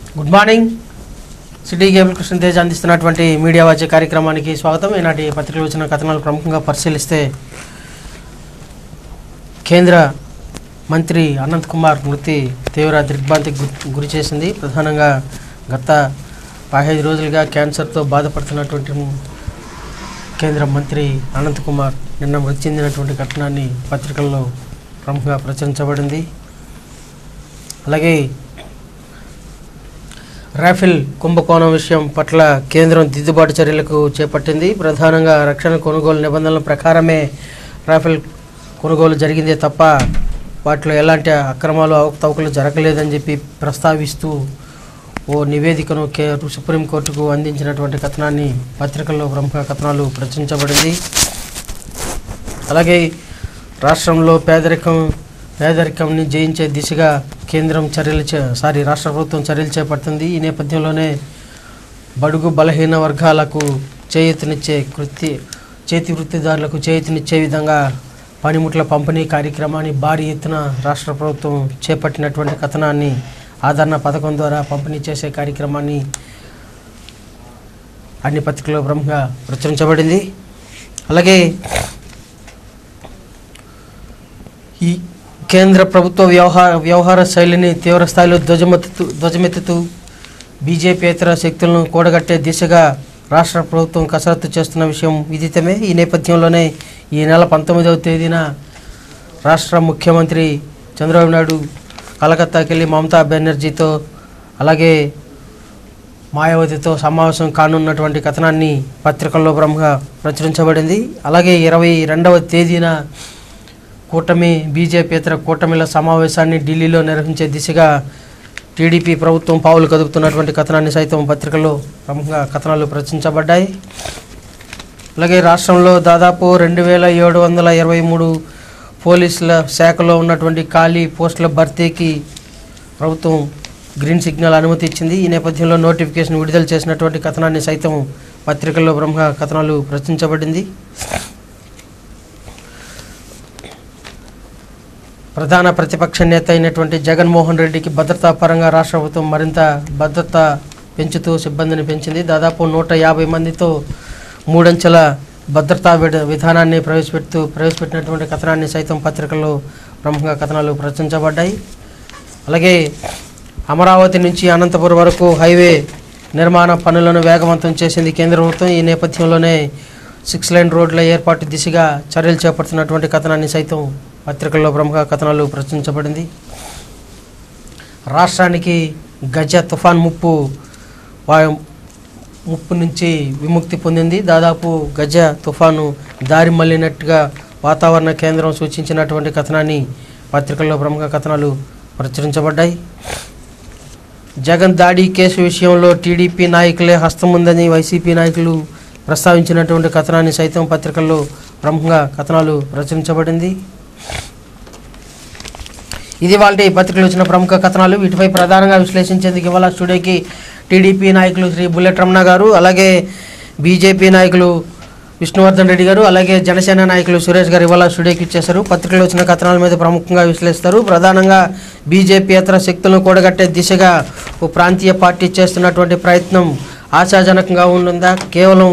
Good morning city cable Krishnatej అందిస్తున్నటువంటి media వాచే కార్యక్రమానికి స్వాగతం ఈనాటి పత్రికలు వచ్చిన కథనాలు ప్రముఖంగా పరిశీలిస్తే కేంద్ర మంత్రి అనంత్ కుమార్ మృతి తీవ్ర దిగ్భ్రాంతికి గు- గురి చేసింది ప్రధానంగా గత పదిహేను రోజులుగా క్యాన్సర్తో బాధపడుతున్నటువంటి కేంద్ర మంత్రి అనంత్ కుమార్ నిన్న మృతి చెందినటువంటి ఘటనాన్ని పత్రికల్లో ప్రముఖంగా ప్రచురించబడింది అలాగే రాఫెల్ కుంభకోణం విషయం పట్ల కేంద్రం దిద్దుబాటు చర్యలకు చేపట్టింది ప్రధానంగా రక్షణ కొనుగోలు నిబంధనల ప్రకారమే రాఫెల్ కొనుగోలు జరిగిందే తప్ప వాటిలో ఎలాంటి అక్రమాలు అవకతవకలు జరగలేదని చెప్పి ప్రస్తావిస్తూ ఓ నివేదికను కే సుప్రీంకోర్టుకు అందించినటువంటి కథనాన్ని పత్రికల్లో ప్రముఖ కథనాలు ప్రచురించబడింది అలాగే రాష్ట్రంలో పేదరికం పేదరికంని జయించే దిశగా కేంద్రం చర్యలు చే సారీ రాష్ట్ర ప్రభుత్వం చర్యలు చేపడుతుంది ఈ నేపథ్యంలోనే బడుగు బలహీన వర్గాలకు చేయూతనిచ్చే కృతి చేతి వృత్తిదారులకు చేయూతనిచ్చే విధంగా పనిముట్ల పంపిణీ కార్యక్రమాన్ని భారీ ఎత్తున రాష్ట్ర ప్రభుత్వం చేపట్టినటువంటి కథనాన్ని ఆదరణ పథకం ద్వారా పంపిణీ చేసే కార్యక్రమాన్ని అన్ని పత్రికల్లో ప్రముఖంగా ప్రచురించబడింది అలాగే ఈ కేంద్ర ప్రభుత్వ వ్యవహార వ్యవహార శైలిని తీవ్ర స్థాయిలో ధ్వజమెత్తుతూ ధ్వజమెత్తుతూ బీజేపీయేతర శక్తులను కూడగట్టే దిశగా రాష్ట్ర ప్రభుత్వం కసరత్తు చేస్తున్న విషయం విదితమే ఈ నేపథ్యంలోనే ఈ నెల పంతొమ్మిదవ తేదీన రాష్ట్ర ముఖ్యమంత్రి చంద్రబాబు నాయుడు కలకత్తాకి వెళ్ళి మమతా బెనర్జీతో అలాగే మాయావతితో సమావేశం కానున్నటువంటి కథనాన్ని పత్రికల్లో ప్రముఖంగా ప్రచురించబడింది అలాగే ఇరవై రెండవ తేదీన కూటమి బీజేపీతర కూటమిల సమావేశాన్ని ఢిల్లీలో నిర్వహించే దిశగా టీడీపీ ప్రభుత్వం పావులు కదుపుతున్నటువంటి కథనాన్ని సైతం పత్రికల్లో ప్రముఖంగా కథనాలు ప్రచురించబడ్డాయి అలాగే రాష్ట్రంలో దాదాపు రెండు వేల ఏడు వందల ఇరవై మూడు పోలీసుల శాఖలో ఉన్నటువంటి ఖాళీ పోస్టుల భర్తీకి ప్రభుత్వం గ్రీన్ సిగ్నల్ అనుమతి ఇచ్చింది ఈ నేపథ్యంలో నోటిఫికేషన్ విడుదల చేసినటువంటి కథనాన్ని సైతం పత్రికల్లో ప్రముఖ కథనాలు ప్రచురించబడింది ప్రధాన ప్రతిపక్ష నేత అయినటువంటి జగన్మోహన్ రెడ్డికి భద్రతా పరంగా రాష్ట్ర ప్రభుత్వం మరింత భద్రత పెంచుతూ సిబ్బందిని పెంచింది దాదాపు నూట యాభై మందితో మూడంచెల భద్రతా విడ- విధానాన్ని ప్రవేశపెడుతూ ప్రవేశపెట్టినటువంటి కథనాన్ని సైతం పత్రికల్లో ప్రముఖ కథనాలు ప్రచురించబడ్డాయి అలాగే అమరావతి నుంచి అనంతపురం వరకు హైవే నిర్మాణ పనులను వేగవంతం చేసింది కేంద్ర ప్రభుత్వం ఈ నేపథ్యంలోనే సిక్స్ లైన్ రోడ్ల ఏర్పాటు దిశగా చర్యలు చేపడుతున్నటువంటి కథనాన్ని సైతం పత్రికల్లో ప్రముఖ కథనాలు ప్రచురించబడింది రాష్ట్రానికి గజ తుఫాన్ ముప్పు వా- ముప్పు నుంచి విముక్తి పొందింది దాదాపు గజ తుఫాను దారి మళ్ళినట్టుగా వాతావరణ కేంద్రం సూచించినటువంటి కథనాన్ని పత్రికల్లో ప్రముఖ కథనాలు ప్రచురించబడ్డాయి జగన్ దాడి కేసు విషయంలో టీడీపీ నాయకులే హస్తం ఉందని వైసీపీ నాయకులు ప్రస్తావించినటువంటి కథనాన్ని సైతం పత్రికల్లో ప్రముఖంగా కథనాలు ప్రచురించబడింది ఇది వాళ్ళ పత్రికలు వచ్చిన ప్రముఖ కథనాలు వీటిపై ప్రధానంగా విశ్లేషించేందుకు ఇవాళ స్టూడియోకి టీడీపీ నాయకులు శ్రీ బుల్లెట్ రమణ గారు అలాగే బీజేపీ నాయకులు విష్ణువర్ధన్ రెడ్డి గారు అలాగే జనసేన నాయకులు సురేష్ గారు ఇవాళ స్టూడియోకి ఇచ్చేశారు పత్రికలు వచ్చిన కథనాల మీద ప్రముఖంగా విశ్లేషిస్తారు ప్రధానంగా బీజేపీ ఇతర శక్తులను కూడగట్టే దిశగా ఓ ప్రాంతీయ పార్టీ చేస్తున్నటువంటి ప్రయత్నం ఆశాజనకంగా ఉంటుందా కేవలం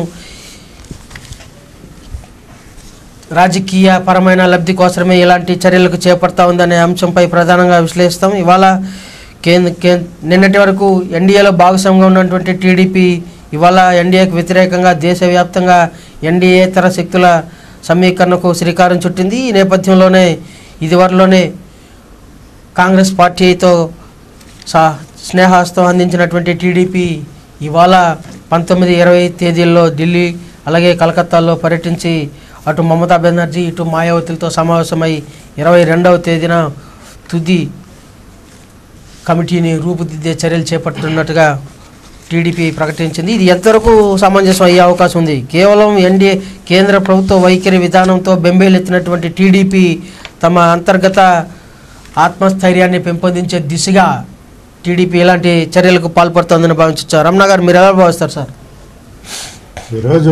రాజకీయ పరమైన లబ్ధి కోసమే ఇలాంటి చర్యలకు చేపడతా ఉందనే అంశంపై ప్రధానంగా విశ్లేషిస్తాం ఇవాళ కేంద్ర కే నిన్నటి వరకు ఎన్డీఏలో భాగస్వామ్యంగా ఉన్నటువంటి టీడీపీ ఇవాళ ఎన్డీఏకు వ్యతిరేకంగా దేశవ్యాప్తంగా ఎన్డీఏతర శక్తుల సమీకరణకు శ్రీకారం చుట్టింది ఈ నేపథ్యంలోనే ఇదివరలోనే కాంగ్రెస్ పార్టీతో సా స్నేహాస్తం అందించినటువంటి టీడీపీ ఇవాళ పంతొమ్మిది ఇరవై తేదీల్లో ఢిల్లీ అలాగే కలకత్తాలో పర్యటించి అటు మమతా బెనర్జీ ఇటు మాయావతులతో సమావేశమై ఇరవై రెండవ తేదీన తుది కమిటీని రూపుదిద్దే చర్యలు చేపడుతున్నట్టుగా టీడీపీ ప్రకటించింది ఇది ఎంతవరకు సమంజసం అయ్యే అవకాశం ఉంది కేవలం ఎన్డీఏ కేంద్ర ప్రభుత్వ వైఖరి విధానంతో బెంబేలెత్తినటువంటి టీడీపీ తమ అంతర్గత ఆత్మస్థైర్యాన్ని పెంపొందించే దిశగా టీడీపీ ఎలాంటి చర్యలకు పాల్పడుతోందని భావించవచ్చు రమణ గారు మీరు ఎలా భావిస్తారు సార్ ఈరోజు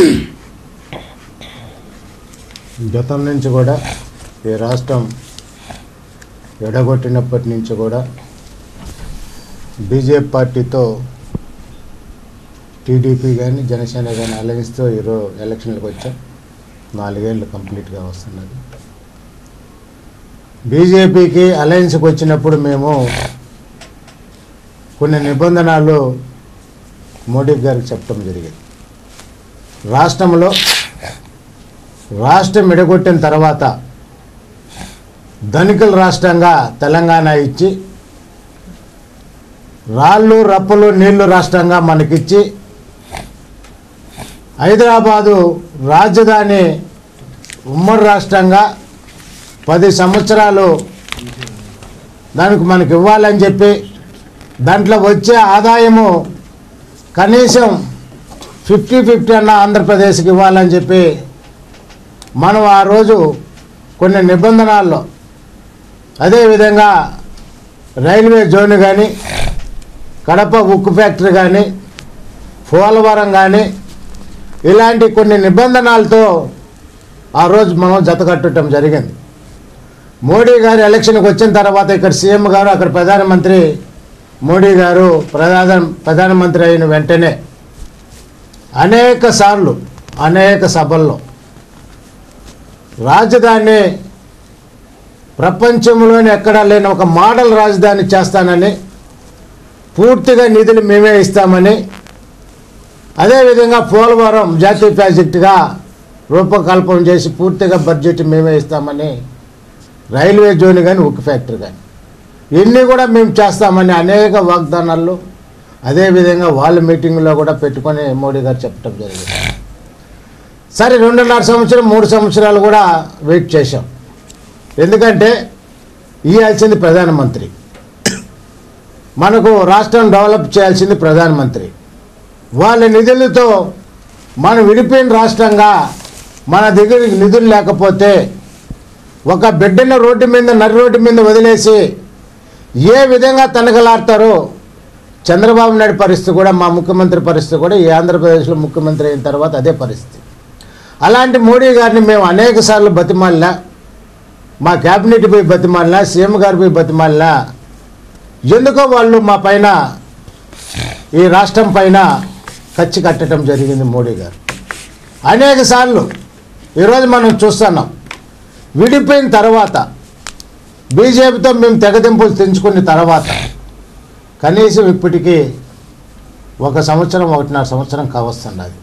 గతం నుంచి కూడా ఈ రాష్ట్రం ఎడగొట్టినప్పటి నుంచి కూడా బీజేపీ పార్టీతో టీడీపీ కానీ జనసేన కానీ అలయన్స్తో ఈరోజు ఎలక్షన్లకు వచ్చాం నాలుగేళ్ళు కంప్లీట్గా వస్తున్నది బీజేపీకి అలయన్స్కి వచ్చినప్పుడు మేము కొన్ని నిబంధనలు మోడీ గారికి చెప్పడం జరిగింది రాష్ట్రంలో రాష్ట్రం విడగొట్టిన తర్వాత ధనికుల రాష్ట్రంగా తెలంగాణ ఇచ్చి రాళ్ళు రప్పలు నీళ్లు రాష్ట్రంగా మనకిచ్చి హైదరాబాదు రాజధాని ఉమ్మడి రాష్ట్రంగా పది సంవత్సరాలు దానికి మనకి ఇవ్వాలని చెప్పి దాంట్లో వచ్చే ఆదాయము కనీసం ఫిఫ్టీ ఫిఫ్టీ అన్న ఆంధ్రప్రదేశ్కి ఇవ్వాలని చెప్పి మనం ఆ రోజు కొన్ని నిబంధనల్లో అదేవిధంగా రైల్వే జోన్ కానీ కడప ఉక్కు ఫ్యాక్టరీ కానీ పోలవరం కానీ ఇలాంటి కొన్ని నిబంధనలతో ఆ రోజు మనం జతకట్టడం జరిగింది మోడీ గారు ఎలక్షన్కి వచ్చిన తర్వాత ఇక్కడ సీఎం గారు అక్కడ ప్రధానమంత్రి మోడీ గారు ప్రధాన ప్రధానమంత్రి అయిన వెంటనే అనేక సార్లు అనేక సభల్లో రాజధాని ప్రపంచంలోని ఎక్కడా లేని ఒక మోడల్ రాజధాని చేస్తానని పూర్తిగా నిధులు మేమే ఇస్తామని అదేవిధంగా పోలవరం జాతీయ ప్రాజెక్టుగా రూపకల్పన చేసి పూర్తిగా బడ్జెట్ మేమే ఇస్తామని రైల్వే జోన్ కానీ ఉక్కు ఫ్యాక్టరీ కానీ ఇన్ని కూడా మేము చేస్తామని అనేక వాగ్దానాలు అదేవిధంగా వాళ్ళ మీటింగ్లో కూడా పెట్టుకొని మోడీ గారు చెప్పడం జరిగింది సరే రెండున్నర సంవత్సరం మూడు సంవత్సరాలు కూడా వెయిట్ చేశాం ఎందుకంటే ఇవ్వాల్సింది ప్రధానమంత్రి మనకు రాష్ట్రం డెవలప్ చేయాల్సింది ప్రధానమంత్రి వాళ్ళ నిధులతో మనం విడిపోయిన రాష్ట్రంగా మన దగ్గర నిధులు లేకపోతే ఒక బిడ్డను రోడ్డు మీద నరి రోడ్డు మీద వదిలేసి ఏ విధంగా తనకలాడతారో చంద్రబాబు నాయుడు పరిస్థితి కూడా మా ముఖ్యమంత్రి పరిస్థితి కూడా ఈ ఆంధ్రప్రదేశ్లో ముఖ్యమంత్రి అయిన తర్వాత అదే పరిస్థితి అలాంటి మోడీ గారిని మేము అనేక సార్లు బతిమాలినా మా క్యాబినెట్ పోయి బతిమాలినా సీఎం గారు పోయి బతిమాలినా ఎందుకో వాళ్ళు మా పైన ఈ రాష్ట్రం పైన ఖర్చు కట్టడం జరిగింది మోడీ గారు అనేక సార్లు ఈరోజు మనం చూస్తున్నాం విడిపోయిన తర్వాత బీజేపీతో మేము తెగదింపులు తెంచుకున్న తర్వాత కనీసం ఇప్పటికీ ఒక సంవత్సరం ఒకటిన్నర సంవత్సరం కావస్తున్నది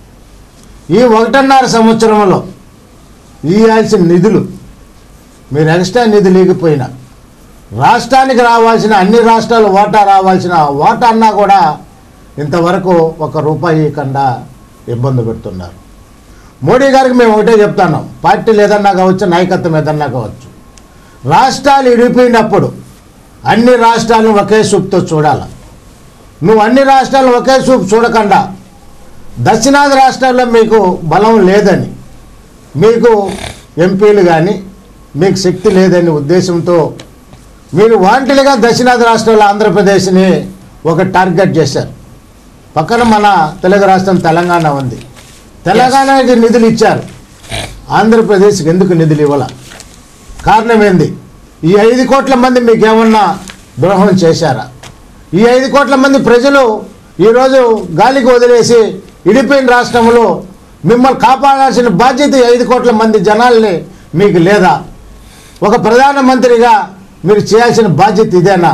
ఈ ఒకటిన్నర సంవత్సరంలో ఇవ్వాల్సిన నిధులు మీరు ఎక్స్ట్రా నిధులు ఇగిపోయినా రాష్ట్రానికి రావాల్సిన అన్ని రాష్ట్రాలు ఓటా రావాల్సిన ఓటా అన్నా కూడా ఇంతవరకు ఒక రూపాయి ఇవ్వకుండా ఇబ్బంది పెడుతున్నారు మోడీ గారికి మేము ఒకటే చెప్తున్నాం పార్టీలు ఏదన్నా కావచ్చు నాయకత్వం ఏదన్నా కావచ్చు రాష్ట్రాలు ఇడిపోయినప్పుడు అన్ని రాష్ట్రాలను ఒకే చూపుతో చూడాలి నువ్వు అన్ని రాష్ట్రాలను ఒకే చూపు చూడకుండా దక్షిణాది రాష్ట్రాల్లో మీకు బలం లేదని మీకు ఎంపీలు కానీ మీకు శక్తి లేదని ఉద్దేశంతో మీరు వాంటలుగా దక్షిణాది రాష్ట్రాల ఆంధ్రప్రదేశ్ని ఒక టార్గెట్ చేశారు పక్కన మన తెలుగు రాష్ట్రం తెలంగాణ ఉంది తెలంగాణకి నిధులు ఇచ్చారు ఆంధ్రప్రదేశ్కి ఎందుకు నిధులు ఇవ్వాల కారణం ఏంది ఈ ఐదు కోట్ల మంది మీకు ఏమన్నా ద్రోహం చేశారా ఈ ఐదు కోట్ల మంది ప్రజలు ఈరోజు గాలికి వదిలేసి ఇడిపోయిన రాష్ట్రంలో మిమ్మల్ని కాపాడాల్సిన బాధ్యత ఈ ఐదు కోట్ల మంది జనాల్ని మీకు లేదా ఒక ప్రధానమంత్రిగా మీరు చేయాల్సిన బాధ్యత ఇదేనా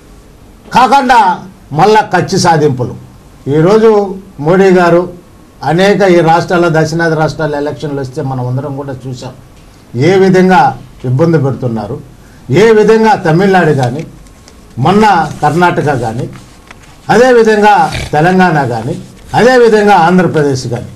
కాకుండా మళ్ళా ఖర్చు సాధింపులు ఈరోజు మోడీ గారు అనేక ఈ రాష్ట్రాల దక్షిణాది రాష్ట్రాల ఎలక్షన్లు వస్తే మనం అందరం కూడా చూసాం ఏ విధంగా ఇబ్బంది పెడుతున్నారు ఏ విధంగా తమిళనాడు కానీ మొన్న కర్ణాటక కానీ అదేవిధంగా తెలంగాణ కానీ అదేవిధంగా ఆంధ్రప్రదేశ్ కానీ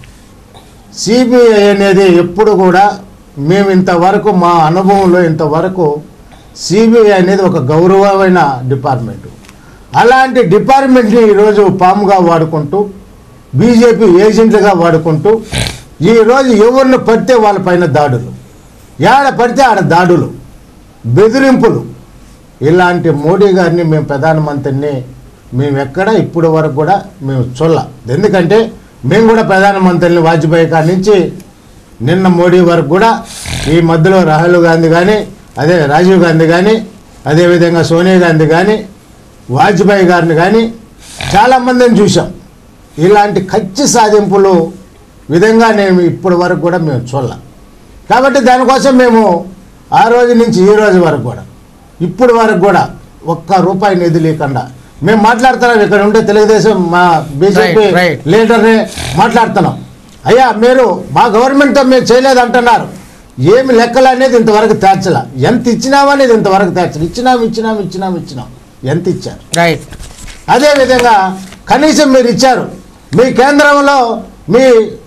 సిబిఐ అనేది ఎప్పుడు కూడా మేము ఇంతవరకు మా అనుభవంలో ఇంతవరకు సిబిఐ అనేది ఒక గౌరవమైన డిపార్ట్మెంట్ అలాంటి డిపార్ట్మెంట్ని ఈరోజు పాముగా వాడుకుంటూ బీజేపీ ఏజెంట్లుగా వాడుకుంటూ ఈరోజు ఎవరిని పడితే వాళ్ళ పైన దాడులు ఏడ పడితే ఆడ దాడులు బెదిరింపులు ఇలాంటి మోడీ గారిని మేము ప్రధానమంత్రిని మేము ఎక్కడ ఇప్పుడు వరకు కూడా మేము చూడాల ఎందుకంటే మేము కూడా ప్రధానమంత్రిని వాజ్పేయి కాడి నుంచి నిన్న మోడీ వరకు కూడా ఈ మధ్యలో రాహుల్ గాంధీ కానీ అదే రాజీవ్ గాంధీ కానీ అదేవిధంగా సోనియా గాంధీ కానీ వాజ్పేయి గారిని కానీ చాలామందిని చూసాం ఇలాంటి ఖర్చు సాధింపులు విధంగా నేను ఇప్పటి వరకు కూడా మేము చూడాల కాబట్టి దానికోసం మేము ఆ రోజు నుంచి ఈ రోజు వరకు కూడా ఇప్పుడు వరకు కూడా ఒక్క రూపాయి నిధి లేకుండా మేము మాట్లాడుతున్నాం ఇక్కడ ఉంటే తెలుగుదేశం మా బీజేపీ Right, right. లీడర్ని మాట్లాడుతున్నాం అయ్యా మీరు మా గవర్నమెంట్తో మీరు చేయలేదు అంటున్నారు ఏమి లెక్కలు అనేది ఇంతవరకు తేర్చల ఎంత ఇచ్చినామా అనేది ఇంతవరకు తేర్చలు ఇచ్చినాం ఇచ్చినాం ఇచ్చినాం ఇచ్చినాం ఎంత ఇచ్చారు రైట్ అదేవిధంగా కనీసం మీరు ఇచ్చారు మీ కేంద్రంలో మీ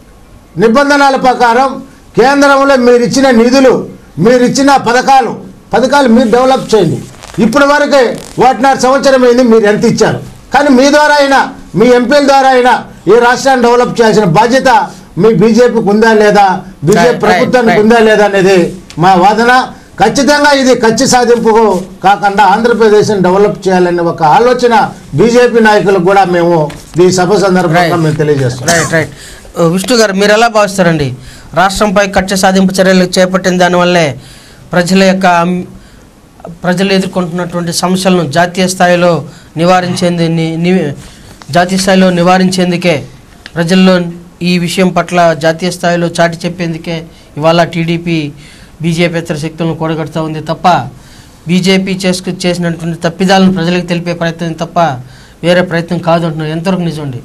నిబంధనల ప్రకారం కేంద్రంలో మీరు ఇచ్చిన నిధులు మీరు ఇచ్చిన పథకాలు పథకాలు మీరు డెవలప్ చేయండి ఇప్పటి వరకే ఒకటిన్నర సంవత్సరం అయింది మీరు ఎంత ఇచ్చారు కానీ మీ ద్వారా అయినా మీ ఎంపీల ద్వారా అయినా ఈ రాష్ట్రాన్ని డెవలప్ చేయాల్సిన బాధ్యత మీ బీజేపీకి ఉందా లేదా బీజేపీ Right, right, ప్రభుత్వానికి right. ఉందా లేదా అనేది మా వాదన ఖచ్చితంగా ఇది ఖర్చు సాధింపు కాకుండా ఆంధ్రప్రదేశ్ని డెవలప్ చేయాలనే ఒక ఆలోచన బీజేపీ నాయకులకు కూడా మేము ఈ సభ సందర్భంగా Right. మేము తెలియజేస్తాం రైట్ రైట్ ఓ, విష్ణు గారు మీరు ఎలా భావిస్తారండి రాష్ట్రంపై కక్ష సాధింపు చర్యలు చేపట్టిన దానివల్లే ప్రజల యొక్క అమ్- ప్రజలు ఎదుర్కొంటున్నటువంటి సమస్యలను జాతీయ స్థాయిలో నివారించేందు ని- ని- జాతీయ స్థాయిలో నివారించేందుకే ప్రజల్లో ఈ విషయం పట్ల జాతీయ స్థాయిలో చాటి చెప్పేందుకే ఇవాళ టీడీపీ బీజేపీ ఇతర శక్తులను కూడగడుతూ ఉంది తప్ప బీజేపీ చేసుకు చేసినటువంటి తప్పిదాలను ప్రజలకు తెలిపే ప్రయత్నం తప్ప వేరే ప్రయత్నం కాదు అంటున్నారు ఎంతవరకు నిజమండి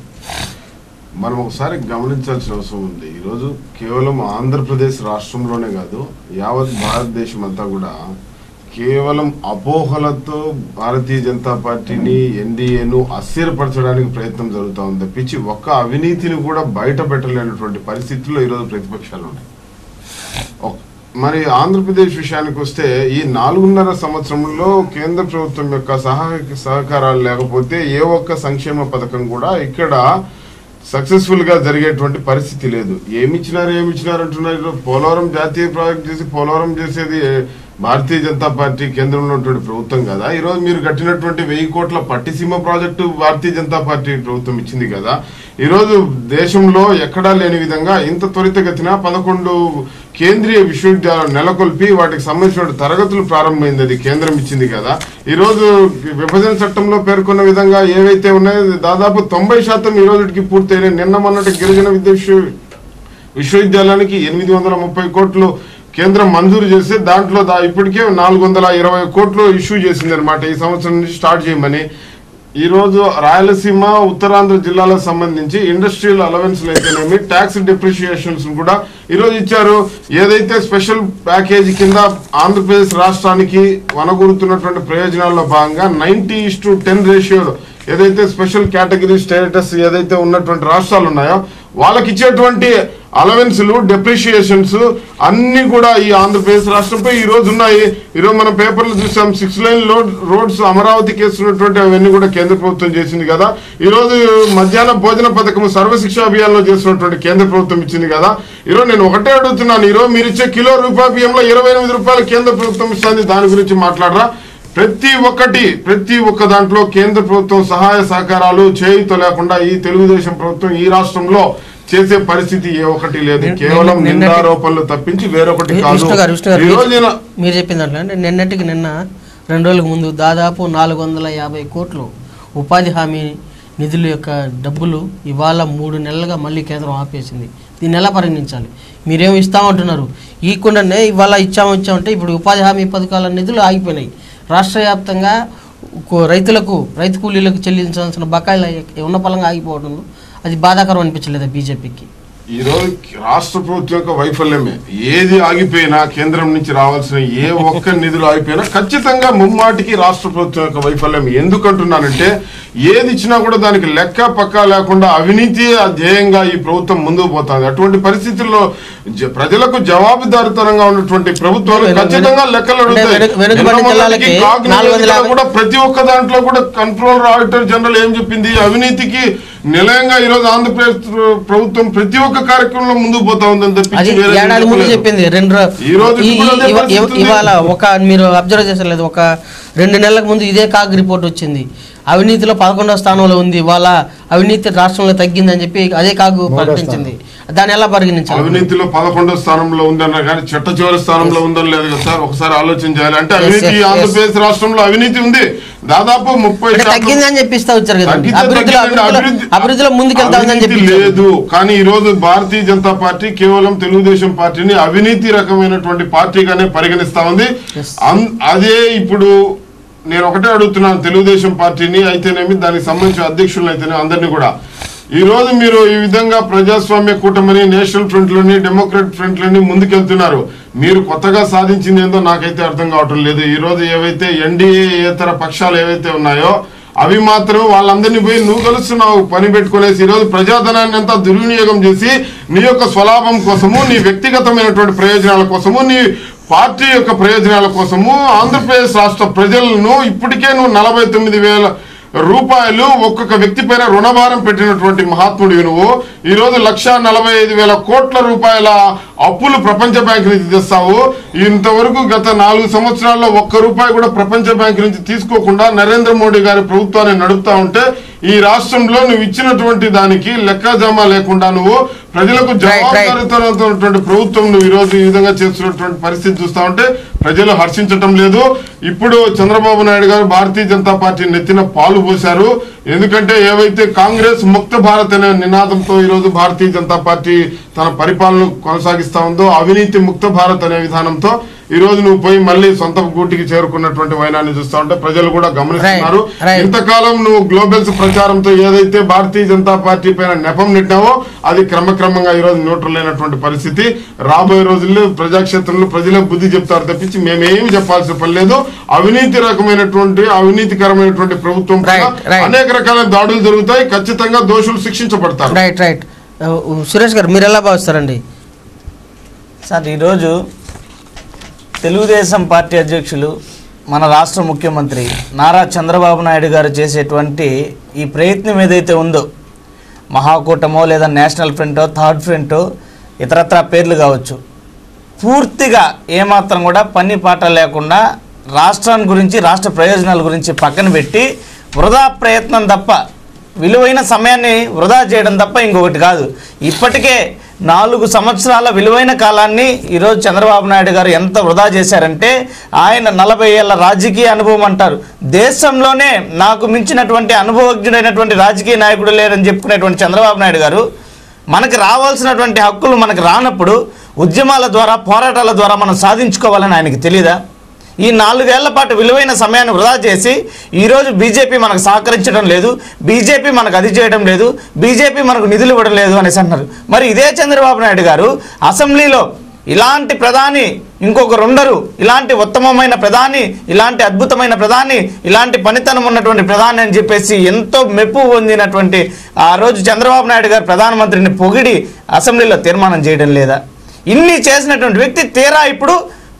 మనం ఒకసారి గమనించాల్సిన అవసరం ఉంది ఈరోజు కేవలం ఆంధ్రప్రదేశ్ రాష్ట్రంలోనే కాదు యావత్ భారతదేశం అంతా కూడా కేవలం అపోహలతో భారతీయ జనతా పార్టీని ఎన్డీఏను అస్థిరపరచడానికి ప్రయత్నం జరుగుతూ ఉంది తప్పించి ఒక్క అవినీతిని కూడా బయట పెట్టలేనటువంటి పరిస్థితుల్లో ఈరోజు ప్రతిపక్షాలు ఉన్నాయి ఒక్- మరి ఆంధ్రప్రదేశ్ విషయానికి వస్తే ఈ నాలుగున్నర సంవత్సరంలో కేంద్ర ప్రభుత్వం యొక్క సహాయ సహకారాలు లేకపోతే ఏ ఒక్క సంక్షేమ పథకం కూడా ఇక్కడ సక్సెస్ఫుల్ గా జరిగేటువంటి పరిస్థితి లేదు ఏమి ఇచ్చినారు ఏమి ఇచ్చినారు అంటున్నారు ఈరోజు పోలవరం జాతీయ ప్రాజెక్ట్ చేసి పోలవరం చేసేది భారతీయ జనతా పార్టీ కేంద్రంలో ఉన్నటువంటి ప్రభుత్వం కదా ఈ రోజు మీరు కట్టినటువంటి వెయ్యి కోట్ల పట్టిసీమ ప్రాజెక్టు భారతీయ జనతా పార్టీ ప్రభుత్వం ఇచ్చింది కదా ఈ రోజు దేశంలో ఎక్కడా లేని విధంగా ఇంత త్వరితగతిన పదకొండు కేంద్రీయ విశ్వవిద్యాలయాలు నెలకొల్పి వాటికి సంబంధించిన తరగతులు ప్రారంభమైంది అది కేంద్రం ఇచ్చింది కదా ఈ రోజు విభజన చట్టంలో పేర్కొన్న విధంగా ఏవైతే ఉన్నాయో దాదాపు తొంభై శాతం ఈ రోజుకి పూర్తయినాయి నిన్న మొన్నటి గిరిజన విద్య విశ్వ విశ్వవిద్యాలయానికి ఎనిమిది వందల ముప్పై కోట్లు కేంద్రం మంజూరు చేస్తే దాంట్లో దా ఇప్పటికే నాలుగు వందల ఇరవై కోట్లు ఇష్యూ చేసింది అనమాట ఈ సంవత్సరం నుంచి స్టార్ట్ చేయమని ఈ రోజు రాయలసీమ ఉత్తరాంధ్ర జిల్లాలకు సంబంధించి ఇండస్ట్రియల్ అలవెన్స్ అయితేనేమి ట్యాక్స్ డిప్రిషియేషన్స్ కూడా ఈ రోజు ఇచ్చారు ఏదైతే స్పెషల్ ప్యాకేజీ కింద ఆంధ్రప్రదేశ్ రాష్ట్రానికి వనగూరుతున్నటువంటి ప్రయోజనాల్లో భాగంగా నైన్టీ ఇస్ టు టెన్ రేషియోలో ఏదైతే స్పెషల్ కేటగిరీ స్టేటస్ ఏదైతే ఉన్నటువంటి రాష్ట్రాలు ఉన్నాయో వాళ్ళకి ఇచ్చేటువంటి అలవెన్స్లు డెప్రిషియేషన్స్ అన్ని కూడా ఈ ఆంధ్రప్రదేశ్ రాష్ట్రంపై ఈ రోజు ఉన్నాయి ఈరోజు మనం పేపర్లు చూసాం సిక్స్ లైన్ రోడ్ రోడ్స్ అమరావతికి వేస్తున్నటువంటి అవన్నీ కూడా కేంద్ర ప్రభుత్వం చేసింది కదా ఈ రోజు మధ్యాహ్న భోజన పథకం సర్వశిక్ష అభియాన్లో చేస్తున్నటువంటి కేంద్ర ప్రభుత్వం ఇచ్చింది కదా ఈరోజు నేను ఒకటే అడుగుతున్నాను ఈరోజు మీరు ఇచ్చే కిలో రూపాయి బియ్యంలో ఇరవై ఎనిమిది రూపాయలు కేంద్ర ప్రభుత్వం ఇస్తుంది దాని గురించి మాట్లాడరా ప్రతి ఒక్కటి ప్రతి ఒక్క దాంట్లో కేంద్ర ప్రభుత్వం సహాయ సహకారాలు చేయుతో లేకుండా ఈ తెలుగుదేశం ప్రభుత్వం ఈ రాష్ట్రంలో చేసే పరిస్థితి ఏ ఒక్కటి లేదు నిన్న- కేవలం నిన్నటి- నిందారోపణలు తప్పించి వేరొకటి కాదు విష్ణు గారు విష్ణు గారు ఈ మీరు- రోజున మీరు చెప్పిన దాంట్లో అంటే నిన్నటికి నిన్న రెండు రోజులకు ముందు దాదాపు నాలుగు వందల యాభై కోట్లు ఉపాధి హామీ నిధుల యొక్క డబ్బులు ఇవాళ మూడు నెలలుగా మళ్ళీ కేంద్రం ఆపేసింది దీన్ని ఎలా పరిగణించాలి మీరేం ఇస్తామంటున్నారు ఈకుండానే ఇవాళ ఇచ్చాము ఇచ్చామంటే ఇప్పుడు ఉపాధి హామీ పథకాల నిధులు ఆగిపోయినాయి రాష్ట్ర వ్యాప్తంగా కో- రైతులకు రైతు కూలీలకు చెల్లించాల్సిన బకాయిలు ఉన్న పలంగా ఆగిపోవడం అది బాధాకరం అనిపించలేదా బీజేపీకి ఈ రోజు రాష్ట్ర ప్రభుత్వం యొక్క వైఫల్యమే ఏది ఆగిపోయినా కేంద్రం నుంచి రావాల్సిన ఏ ఒక్క నిధులు ఆగిపోయినా ఖచ్చితంగా ముమ్మాటికి రాష్ట్ర ప్రభుత్వం యొక్క వైఫల్యం ఎందుకంటున్నానంటే ఏది ఇచ్చినా కూడా దానికి లెక్క పక్క లేకుండా అవినీతి ధ్యేయంగా ఈ ప్రభుత్వం ముందుకు పోతుంది అటువంటి పరిస్థితుల్లో జ- ప్రజలకు జవాబుదారితనంగా ఉన్నటువంటి ప్రభుత్వాలు వెను- ఖచ్చితంగా లెక్కలు అంటే అడుగుతాయి వెను- వెనుకబడిన నిన్న మొన్నటికి జిల్లాలకి కాగ్ నాలుగు వందల నివేదికలో యాభై- కూడా ప్రతి ఒక్క దాంట్లో కూడా కంట్రోలర్ ఆడిటర్ జనరల్ ఏం చెప్పింది అవినీతికి నిలయంగా ఈ రోజు ఆంధ్రప్రదేశ్ ప్రభుత్వం ప్రతి ఒక్క కార్యక్రమంలో ముందుకు పోతా ఉందని అది తప్పించి వేరే ఏం ఏడాది ముందు చెప్పలేదు. చెప్పింది రెండు రో- ఈ రోజు ఈ- కూడా అదే ఇవ- పరిస్థితి ఇవ- ఉంది. ఇవాళ ఒక మీరు అబ్జర్వ్ చేసలేదు ఒక రెండు నెలలకు ముందు ఇదే కాగ్ రిపోర్ట్ వచ్చింది అవినీతిలో పదకొండవ స్థానంలో ఉంది ఇవాళ అవినీతి రాష్ట్రంలో తగ్గిందని చెప్పి అదే కాగు మూడో ప్రకటించింది దాన్ని ఎలా పరిగణించాలి అవినీతిలో పదకొండో స్థానంలో ఉందన్నారు కానీ చెట్ట చివరి స్థానంలో ఉందని లేదు కదా సార్ ఒకసారి ఆలోచన చేయాలి అంటే అవినీతి yes, yes. ఆంధ్రప్రదేశ్ రాష్ట్రంలో అవినీతి ఉంది దాదాపు ముప్పై అంటే శాతం తగ్గిందని చెప్పిస్తా వచ్చారు కదండి తగ్గితే అభివృద్ధిలో తగ్గిందండి. అభివృద్ధిలో అభివృద్ధి- అభివృద్ధిలో ముందుకెళ్తామని అవినీతి చెప్పి లేదు కానీ ఈ రోజు భారతీయ జనతా పార్టీ కేవలం తెలుగుదేశం పార్టీని అవినీతి రకమైనటువంటి పార్టీగానే పరిగణిస్తా ఉంది Yes. అన్- అదే ఇప్పుడు నేను ఒకటే అడుగుతున్నాను తెలుగుదేశం పార్టీని అయితేనేమి దానికి సంబంధించిన అధ్యక్షులను అయితేనే అందరినీ కూడా ఈ రోజు మీరు ఈ విధంగా ప్రజాస్వామ్య కూటమిని నేషనల్ ఫ్రంట్ లోని డెమోక్రాట్ ఫ్రంట్ లోని ముందుకెళ్తున్నారు మీరు కొత్తగా సాధించింది ఏందో నాకైతే అర్థం కావటం లేదు ఈ రోజు ఏవైతే ఎన్డీఏ ఇతర పక్షాలు ఏవైతే ఉన్నాయో అవి మాత్రం వాళ్ళందరినీ పోయి నువ్వు కలుస్తున్నావు పని పెట్టుకునేసి ఈరోజు ప్రజాధనాన్ని అంతా దుర్వినియోగం చేసి నీ యొక్క స్వలాభం కోసము నీ వ్యక్తిగతమైనటువంటి ప్రయోజనాల కోసము నీ పార్టీ యొక్క ప్రయోజనాల కోసము ఆంధ్రప్రదేశ్ రాష్ట్ర ప్రజలను ఇప్పటికే నువ్వు నలభై తొమ్మిది వేల రూపాయలు ఒక్కొక్క వ్యక్తి పైన రుణభారం పెట్టినటువంటి మహాత్ముడివి నువ్వు ఈ రోజు లక్ష నలభై ఐదు వేల కోట్ల రూపాయల అప్పులు ప్రపంచ బ్యాంక్ నుంచి తెస్తావు ఇంతవరకు గత నాలుగు సంవత్సరాల్లో ఒక్క రూపాయి కూడా ప్రపంచ బ్యాంక్ నుంచి తీసుకోకుండా నరేంద్ర మోడీ గారి ప్రభుత్వాన్ని నడుపుతా ఉంటే ఈ రాష్ట్రంలో నువ్వు ఇచ్చినటువంటి దానికి లెక్కజామా లేకుండా నువ్వు ప్రజలకు జవాబుదారీతనటువంటి ప్రభుత్వం నువ్వు ఈ రోజు ఈ విధంగా చేస్తున్నటువంటి పరిస్థితి చూస్తా ఉంటే ప్రజలు హర్షించటం లేదు ఇప్పుడు చంద్రబాబు నాయుడు గారు భారతీయ జనతా పార్టీ నెత్తిన పాలు పోశారు ఎందుకంటే ఏవైతే కాంగ్రెస్ ముక్త భారత్ అనే నినాదంతో ఈ రోజు భారతీయ జనతా పార్టీ తన పరిపాలన కొనసాగిస్తా ఉందో అవినీతి ముక్త భారత్ అనే విధానంతో ఈ రోజు నువ్వు పోయి మళ్ళీ సొంత గూటికి చేరుకున్నటువంటి వైనాన్ని చూస్తా ఉంటే ప్రజలు కూడా గమనిస్తున్నారు Right, right. ఇంతకాలం నువ్వు గ్లోబల్స్ ప్రచారంతో ఏదైతే భారతీయ జనతా పార్టీ పైన నెపం నెట్టావో అది క్రమక్రమంగా ఈ రోజు న్యూట్రల్ అయినటువంటి పరిస్థితి రాబోయే రోజుల్లో ప్రజాక్షేత్రంలో ప్రజలకు బుద్ధి చెప్తారు తప్పించి మేమేమి చెప్పాల్సిన పని లేదు అవినీతి రకమైనటువంటి అవినీతికరమైనటువంటి ప్రభుత్వం పైన Right, right. అనేక రకాల దాడులు జరుగుతాయి ఖచ్చితంగా దోషులు శిక్షించబడతారు రైట్ రైట్ సురేష్ గారు మీరు ఎలా భావిస్తారండి సార్ ఈరోజు తెలుగుదేశం పార్టీ అధ్యక్షులు మన రాష్ట్ర ముఖ్యమంత్రి నారా చంద్రబాబు నాయుడు గారు చేసేటువంటి ఈ ప్రయత్నం ఏదైతే ఉందో మహాకూటమో లేదా నేషనల్ ఫ్రంటో థర్డ్ ఫ్రంటో ఇతరత్ర పేర్లు కావచ్చు పూర్తిగా ఏమాత్రం కూడా పని పాట లేకుండా రాష్ట్రాన్ని గురించి రాష్ట్ర ప్రయోజనాల గురించి పక్కన పెట్టి వృధా ప్రయత్నం తప్ప విలువైన సమయాన్ని వృధా చేయడం తప్ప ఇంకొకటి కాదు ఇప్పటికే నాలుగు సంవత్సరాల విలువైన కాలాన్ని ఈరోజు చంద్రబాబు నాయుడు గారు ఎంత వృధా చేశారంటే ఆయన నలభై ఏళ్ళ రాజకీయ అనుభవం అంటారు దేశంలోనే నాకు మించినటువంటి అనుభవజ్ఞుడైనటువంటి రాజకీయ నాయకుడు లేరని చెప్పుకునేటువంటి చంద్రబాబు నాయుడు గారు మనకి రావాల్సినటువంటి హక్కులు మనకు రానప్పుడు ఉద్యమాల ద్వారా పోరాటాల ద్వారా మనం సాధించుకోవాలని ఆయనకి తెలియదా ఈ నాలుగేళ్ల పాటు విలువైన సమయాన్ని వృధా చేసి ఈరోజు బీజేపీ మనకు సహకరించడం లేదు బీజేపీ మనకు అది చేయడం లేదు బీజేపీ మనకు నిధులు ఇవ్వడం లేదు అనేసి అంటున్నారు మరి ఇదే చంద్రబాబు నాయుడు గారు అసెంబ్లీలో ఇలాంటి ప్రధాని ఇంకొకరు ఉండరు ఇలాంటి ఉత్తమమైన ప్రధాని ఇలాంటి అద్భుతమైన ప్రధాని ఇలాంటి పనితనం ఉన్నటువంటి ప్రధాని అని చెప్పేసి ఎంతో మెప్పు పొందినటువంటి ఆ రోజు చంద్రబాబు నాయుడు గారు ప్రధానమంత్రిని పొగిడి అసెంబ్లీలో తీర్మానం చేయడం లేదా ఇన్ని చేసినటువంటి వ్యక్తి తీరా ఇప్పుడు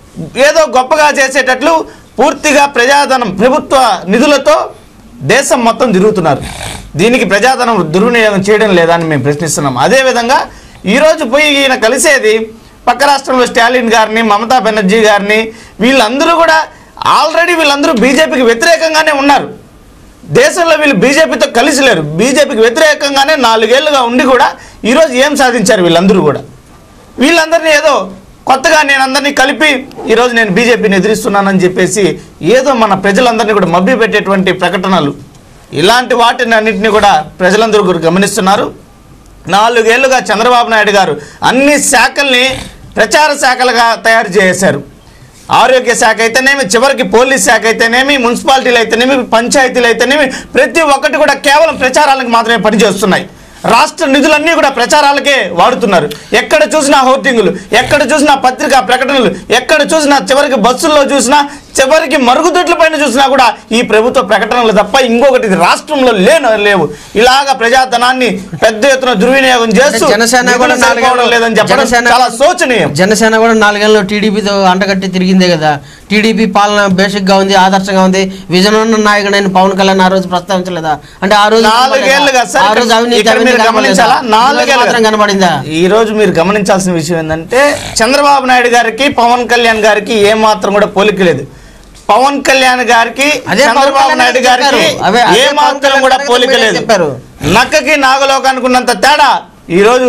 ఏదో గొప్పగా చేసేటట్లు పూర్తిగా ప్రజాధనం ప్రభుత్వ నిధులతో దేశం మొత్తం తిరుగుతున్నారు దీనికి ప్రజాధనం దుర్వినియోగం చేయడం లేదా అని మేము ప్రశ్నిస్తున్నాం అదేవిధంగా ఈరోజు పోయి ఈయన కలిసేది పక్క రాష్ట్రంలో స్టాలిన్ గారిని మమతా బెనర్జీ గారిని వీళ్ళందరూ కూడా ఆల్రెడీ వీళ్ళందరూ బీజేపీకి వ్యతిరేకంగానే ఉన్నారు దేశంలో వీళ్ళు బీజేపీతో కలిసి లేరు బీజేపీకి వ్యతిరేకంగానే నాలుగేళ్లుగా ఉండి కూడా ఈరోజు ఏం సాధించారు వీళ్ళందరూ కూడా వీళ్ళందరినీ ఏదో కొత్తగా నేను అందరినీ కలిపి ఈరోజు నేను బీజేపీని ఎదిరిస్తున్నానని చెప్పేసి ఏదో మన ప్రజలందరినీ కూడా మభ్య పెట్టేటువంటి ప్రకటనలు ఇలాంటి వాటిని అన్నింటినీ కూడా ప్రజలందరూ కూడా గమనిస్తున్నారు నాలుగేళ్లుగా చంద్రబాబు నాయుడు గారు అన్ని శాఖల్ని ప్రచార శాఖలుగా తయారు చేశారు ఆరోగ్య శాఖ అయితేనేమి చివరికి పోలీస్ శాఖ అయితేనేమి మున్సిపాలిటీలు అయితేనేమి పంచాయతీలు అయితేనేమి ప్రతి ఒక్కటి కూడా కేవలం ప్రచారాలకు మాత్రమే పనిచేస్తున్నాయి రాష్ట్ర నిధులన్నీ కూడా ప్రచారాలకే వాడుతున్నారు ఎక్కడ చూసినా హోర్డింగులు ఎక్కడ చూసినా పత్రికా ప్రకటనలు ఎక్కడ చూసినా చివరికి బస్సుల్లో చూసినా చివరికి మరుగుదొడ్ల పైన చూసినా కూడా ఈ ప్రభుత్వ ప్రకటనలు తప్ప ఇంకొకటి ఇది రాష్ట్రంలో లేను లేవు ఇలాగ ప్రజాధనాన్ని పెద్ద ఎత్తున దుర్వినియోగం చేస్తూ జనసేన కూడా నిధులు సరిపోవడం లేదని చెప్పడం జనసేన- చాలా శోచనీయం జనసేన కూడా నాలుగేళ్ళు టీడీపీతో అంటగట్టి తిరిగిందే కదా టీడీపీ పాలన బేసిక్ గా ఉంది ఆదర్శంగా ఉంది విజన్ ఉన్న నాయకుడైన పవన్ కళ్యాణ్ ఆ రోజు ప్రస్తావించలేదా అంటే ఆ రోజు నాలుగేళ్లుగా సార్ ఆ రోజు అవినీతి ఇక్కడ మీరు అవినీతి గమనించాలా కనబడలేదా? ఈ రోజు నాలుగేళ్లుగా మాత్రం కనబడిందా ఈ రోజు మీరు గమనించాల్సిన విషయం ఏంటంటే చంద్రబాబు నాయుడు గారికి పవన్ కళ్యాణ్ గారికి ఏ మాత్రం కూడా పోలిక లేదు పవన్ కళ్యాణ్ గారికి అదే పవన్ చంద్రబాబు కళ్యాణ్ నాయుడు గారికి చెప్పారు. అవే- అదే ఏ పవన్ మాత్రం కళ్యాణ్ కూడా గారికి పోలిక మీరే లేదు చెప్పారు. నక్కకి నాగలోకానికి ఉన్నంత తేడా ఈ రోజు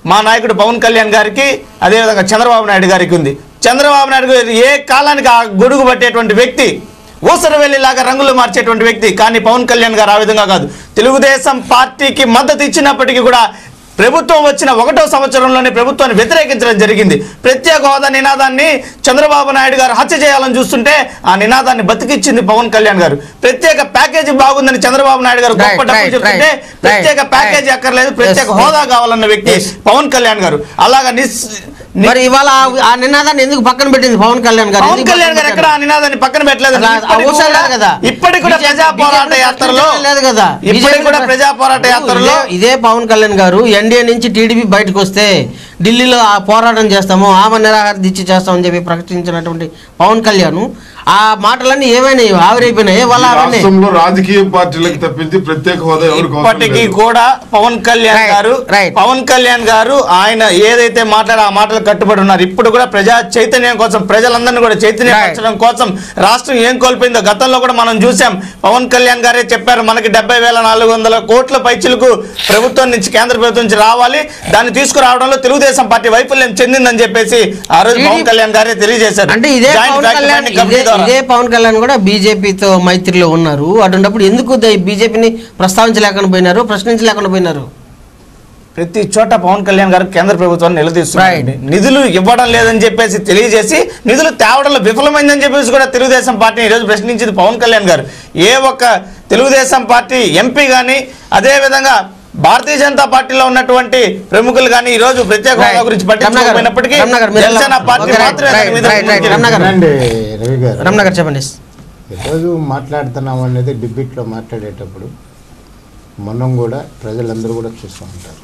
మా నాయకుడు పవన్ కళ్యాణ్ గారికి అదేవిధంగా చంద్రబాబు నాయుడు గారికి ఉంది చంద్రబాబు నాయుడు గారు ఏ కాలానికి ఆ గొడుగు పట్టేటువంటి వ్యక్తి ఊసర వెళ్ళేలాగా రంగులు మార్చేటువంటి వ్యక్తి కానీ పవన్ కళ్యాణ్ గారు ఆ విధంగా కాదు తెలుగుదేశం పార్టీకి మద్దతు ఇచ్చినప్పటికీ కూడా ప్రభుత్వం వచ్చిన ఒకటో సంవత్సరంలోనే ప్రభుత్వాన్ని వ్యతిరేకించడం జరిగింది ప్రత్యేక హోదా నినాదాన్ని చంద్రబాబు నాయుడు గారు హత్య చేయాలని చూస్తుంటే ఆ నినాదాన్ని బతికిచ్చింది పవన్ కళ్యాణ్ గారు ప్రత్యేక ప్యాకేజీ బాగుందని చంద్రబాబు నాయుడు గారు గొప్ప Right, డబ్బులు right, చెప్తుంటే right, ప్రత్యేక right, ప్యాకేజీ right. అక్కర్లేదు ప్రత్యేక Yes, హోదా కావాలన్న వ్యక్తి Yes. పవన్ కళ్యాణ్ గారు అలాగా నిస్ ని- మరి ఇవాళ ఆ- ఆ నినాదాన్ని ఎందుకు పక్కన పెట్టింది పవన్ కళ్యాణ్ గారు పవన్ ఎందుకు కళ్యాణ్ గారు పక్కన ఎక్కడ ఆ నినాదాన్ని పక్కన పెట్టలేదు అలా ఇప్పటికి అవసరం కూడా- లేదు కదా. ఇప్పటికి కూడా BJP ప్రజా పోరాట BJP యాత్రలో లేదు కదా ఇప్పటికి కూడా BJP ప్రజా పోరాట యాత్రలో ఇదే- ఇదే పవన్ కళ్యాణ్ గారు ఎన్డీఏ నుంచి టీడీపీ బయటకు వస్తే ఢిల్లీలో ఆ పోరాటం చేస్తాము ఆమె నిరాహార దీక్ష చేస్తామని చెప్పి ప్రకటించినటువంటి పవన్ కళ్యాణ్ ఆ మాటలన్నీ ఏమైనాయి ఆవిరైపోయినాయి వాళ్ళ ఈ అవన్నీ రాష్ట్రంలో రాజకీయ పార్టీలకు తప్పించి ప్రత్యేక హోదా ఎవరికి అవసరం ఇప్పటికీ లేదు. కూడా పవన్ కళ్యాణ్ Right, గారు right. పవన్ కళ్యాణ్ గారు ఆయన ఏదైతే మాట్లాడో ఆ మాటలు కట్టుబడి ఉన్నారు ఇప్పుడు కూడా ప్రజా చైతన్యం కోసం ప్రజలందరినీ కూడా చైతన్యపరచడం కోసం రాష్ట్రం ఏం కోల్పోయిందో గతంలో కూడా మనం చూసాం పవన్ కళ్యాణ్ గారే చెప్పారు మనకి డెబ్బై వేల నాలుగు వందల కోట్ల పైచులకు ప్రభుత్వం నుంచి కేంద్ర ప్రభుత్వం నుంచి రావాలి దాన్ని తీసుకురావడంలో తెలుగుదేశం పార్టీ వైఫల్యం చెందిందని చెప్పేసి ఆ రోజు పవన్ ఇది- కళ్యాణ్ గారే తెలియజేశారు అంటే ఇదే Joint Pawan Fact Kalyan Finding Committee ఇదే ద్వారా. ఇదే పవన్ కళ్యాణ్ కూడా బీజేపీతో మైత్రిలో ఉన్నారు అటువంటిప్పుడు ఎందుకు బీజేపీని ప్రస్తావించలేకుండా పోయినారు ప్రశ్నించలేకుండా పోయినారు ప్రతి చోట పవన్ కళ్యాణ్ గారు కేంద్ర ప్రభుత్వాన్ని నిలదీస్తున్నారు నిధులు ఇవ్వడం లేదని చెప్పేసి తెలియజేసి నిధులు తేవడంలో విఫలమైందని చెప్పేసి కూడా తెలుగుదేశం పార్టీని ఈరోజు ప్రశ్నించింది పవన్ కళ్యాణ్ గారు ఏ ఒక్క తెలుగుదేశం పార్టీ ఎంపీ కానీ అదే విధంగా భారతీయ జనతా పార్టీలో ఉన్నటువంటి ప్రముఖులు కానీ ఈ రోజు ప్రత్యేక హోదా Right. గురించి రమణ గారు, పట్టించుకోకపోయినప్పటికీ రమణ గారు, మీరు జనసేన ఎలా- పార్టీ Okay, right, మాత్రమే దాని మీద right, right, ముందుకు రమణ గారు. రండి రవి గారు రమణ గారు చెప్పండి ఈరోజు మాట్లాడుతున్నాం అనేది డిబేట్లో మాట్లాడేటప్పుడు మనం కూడా ప్రజలందరూ కూడా చూస్తూ ఉంటారు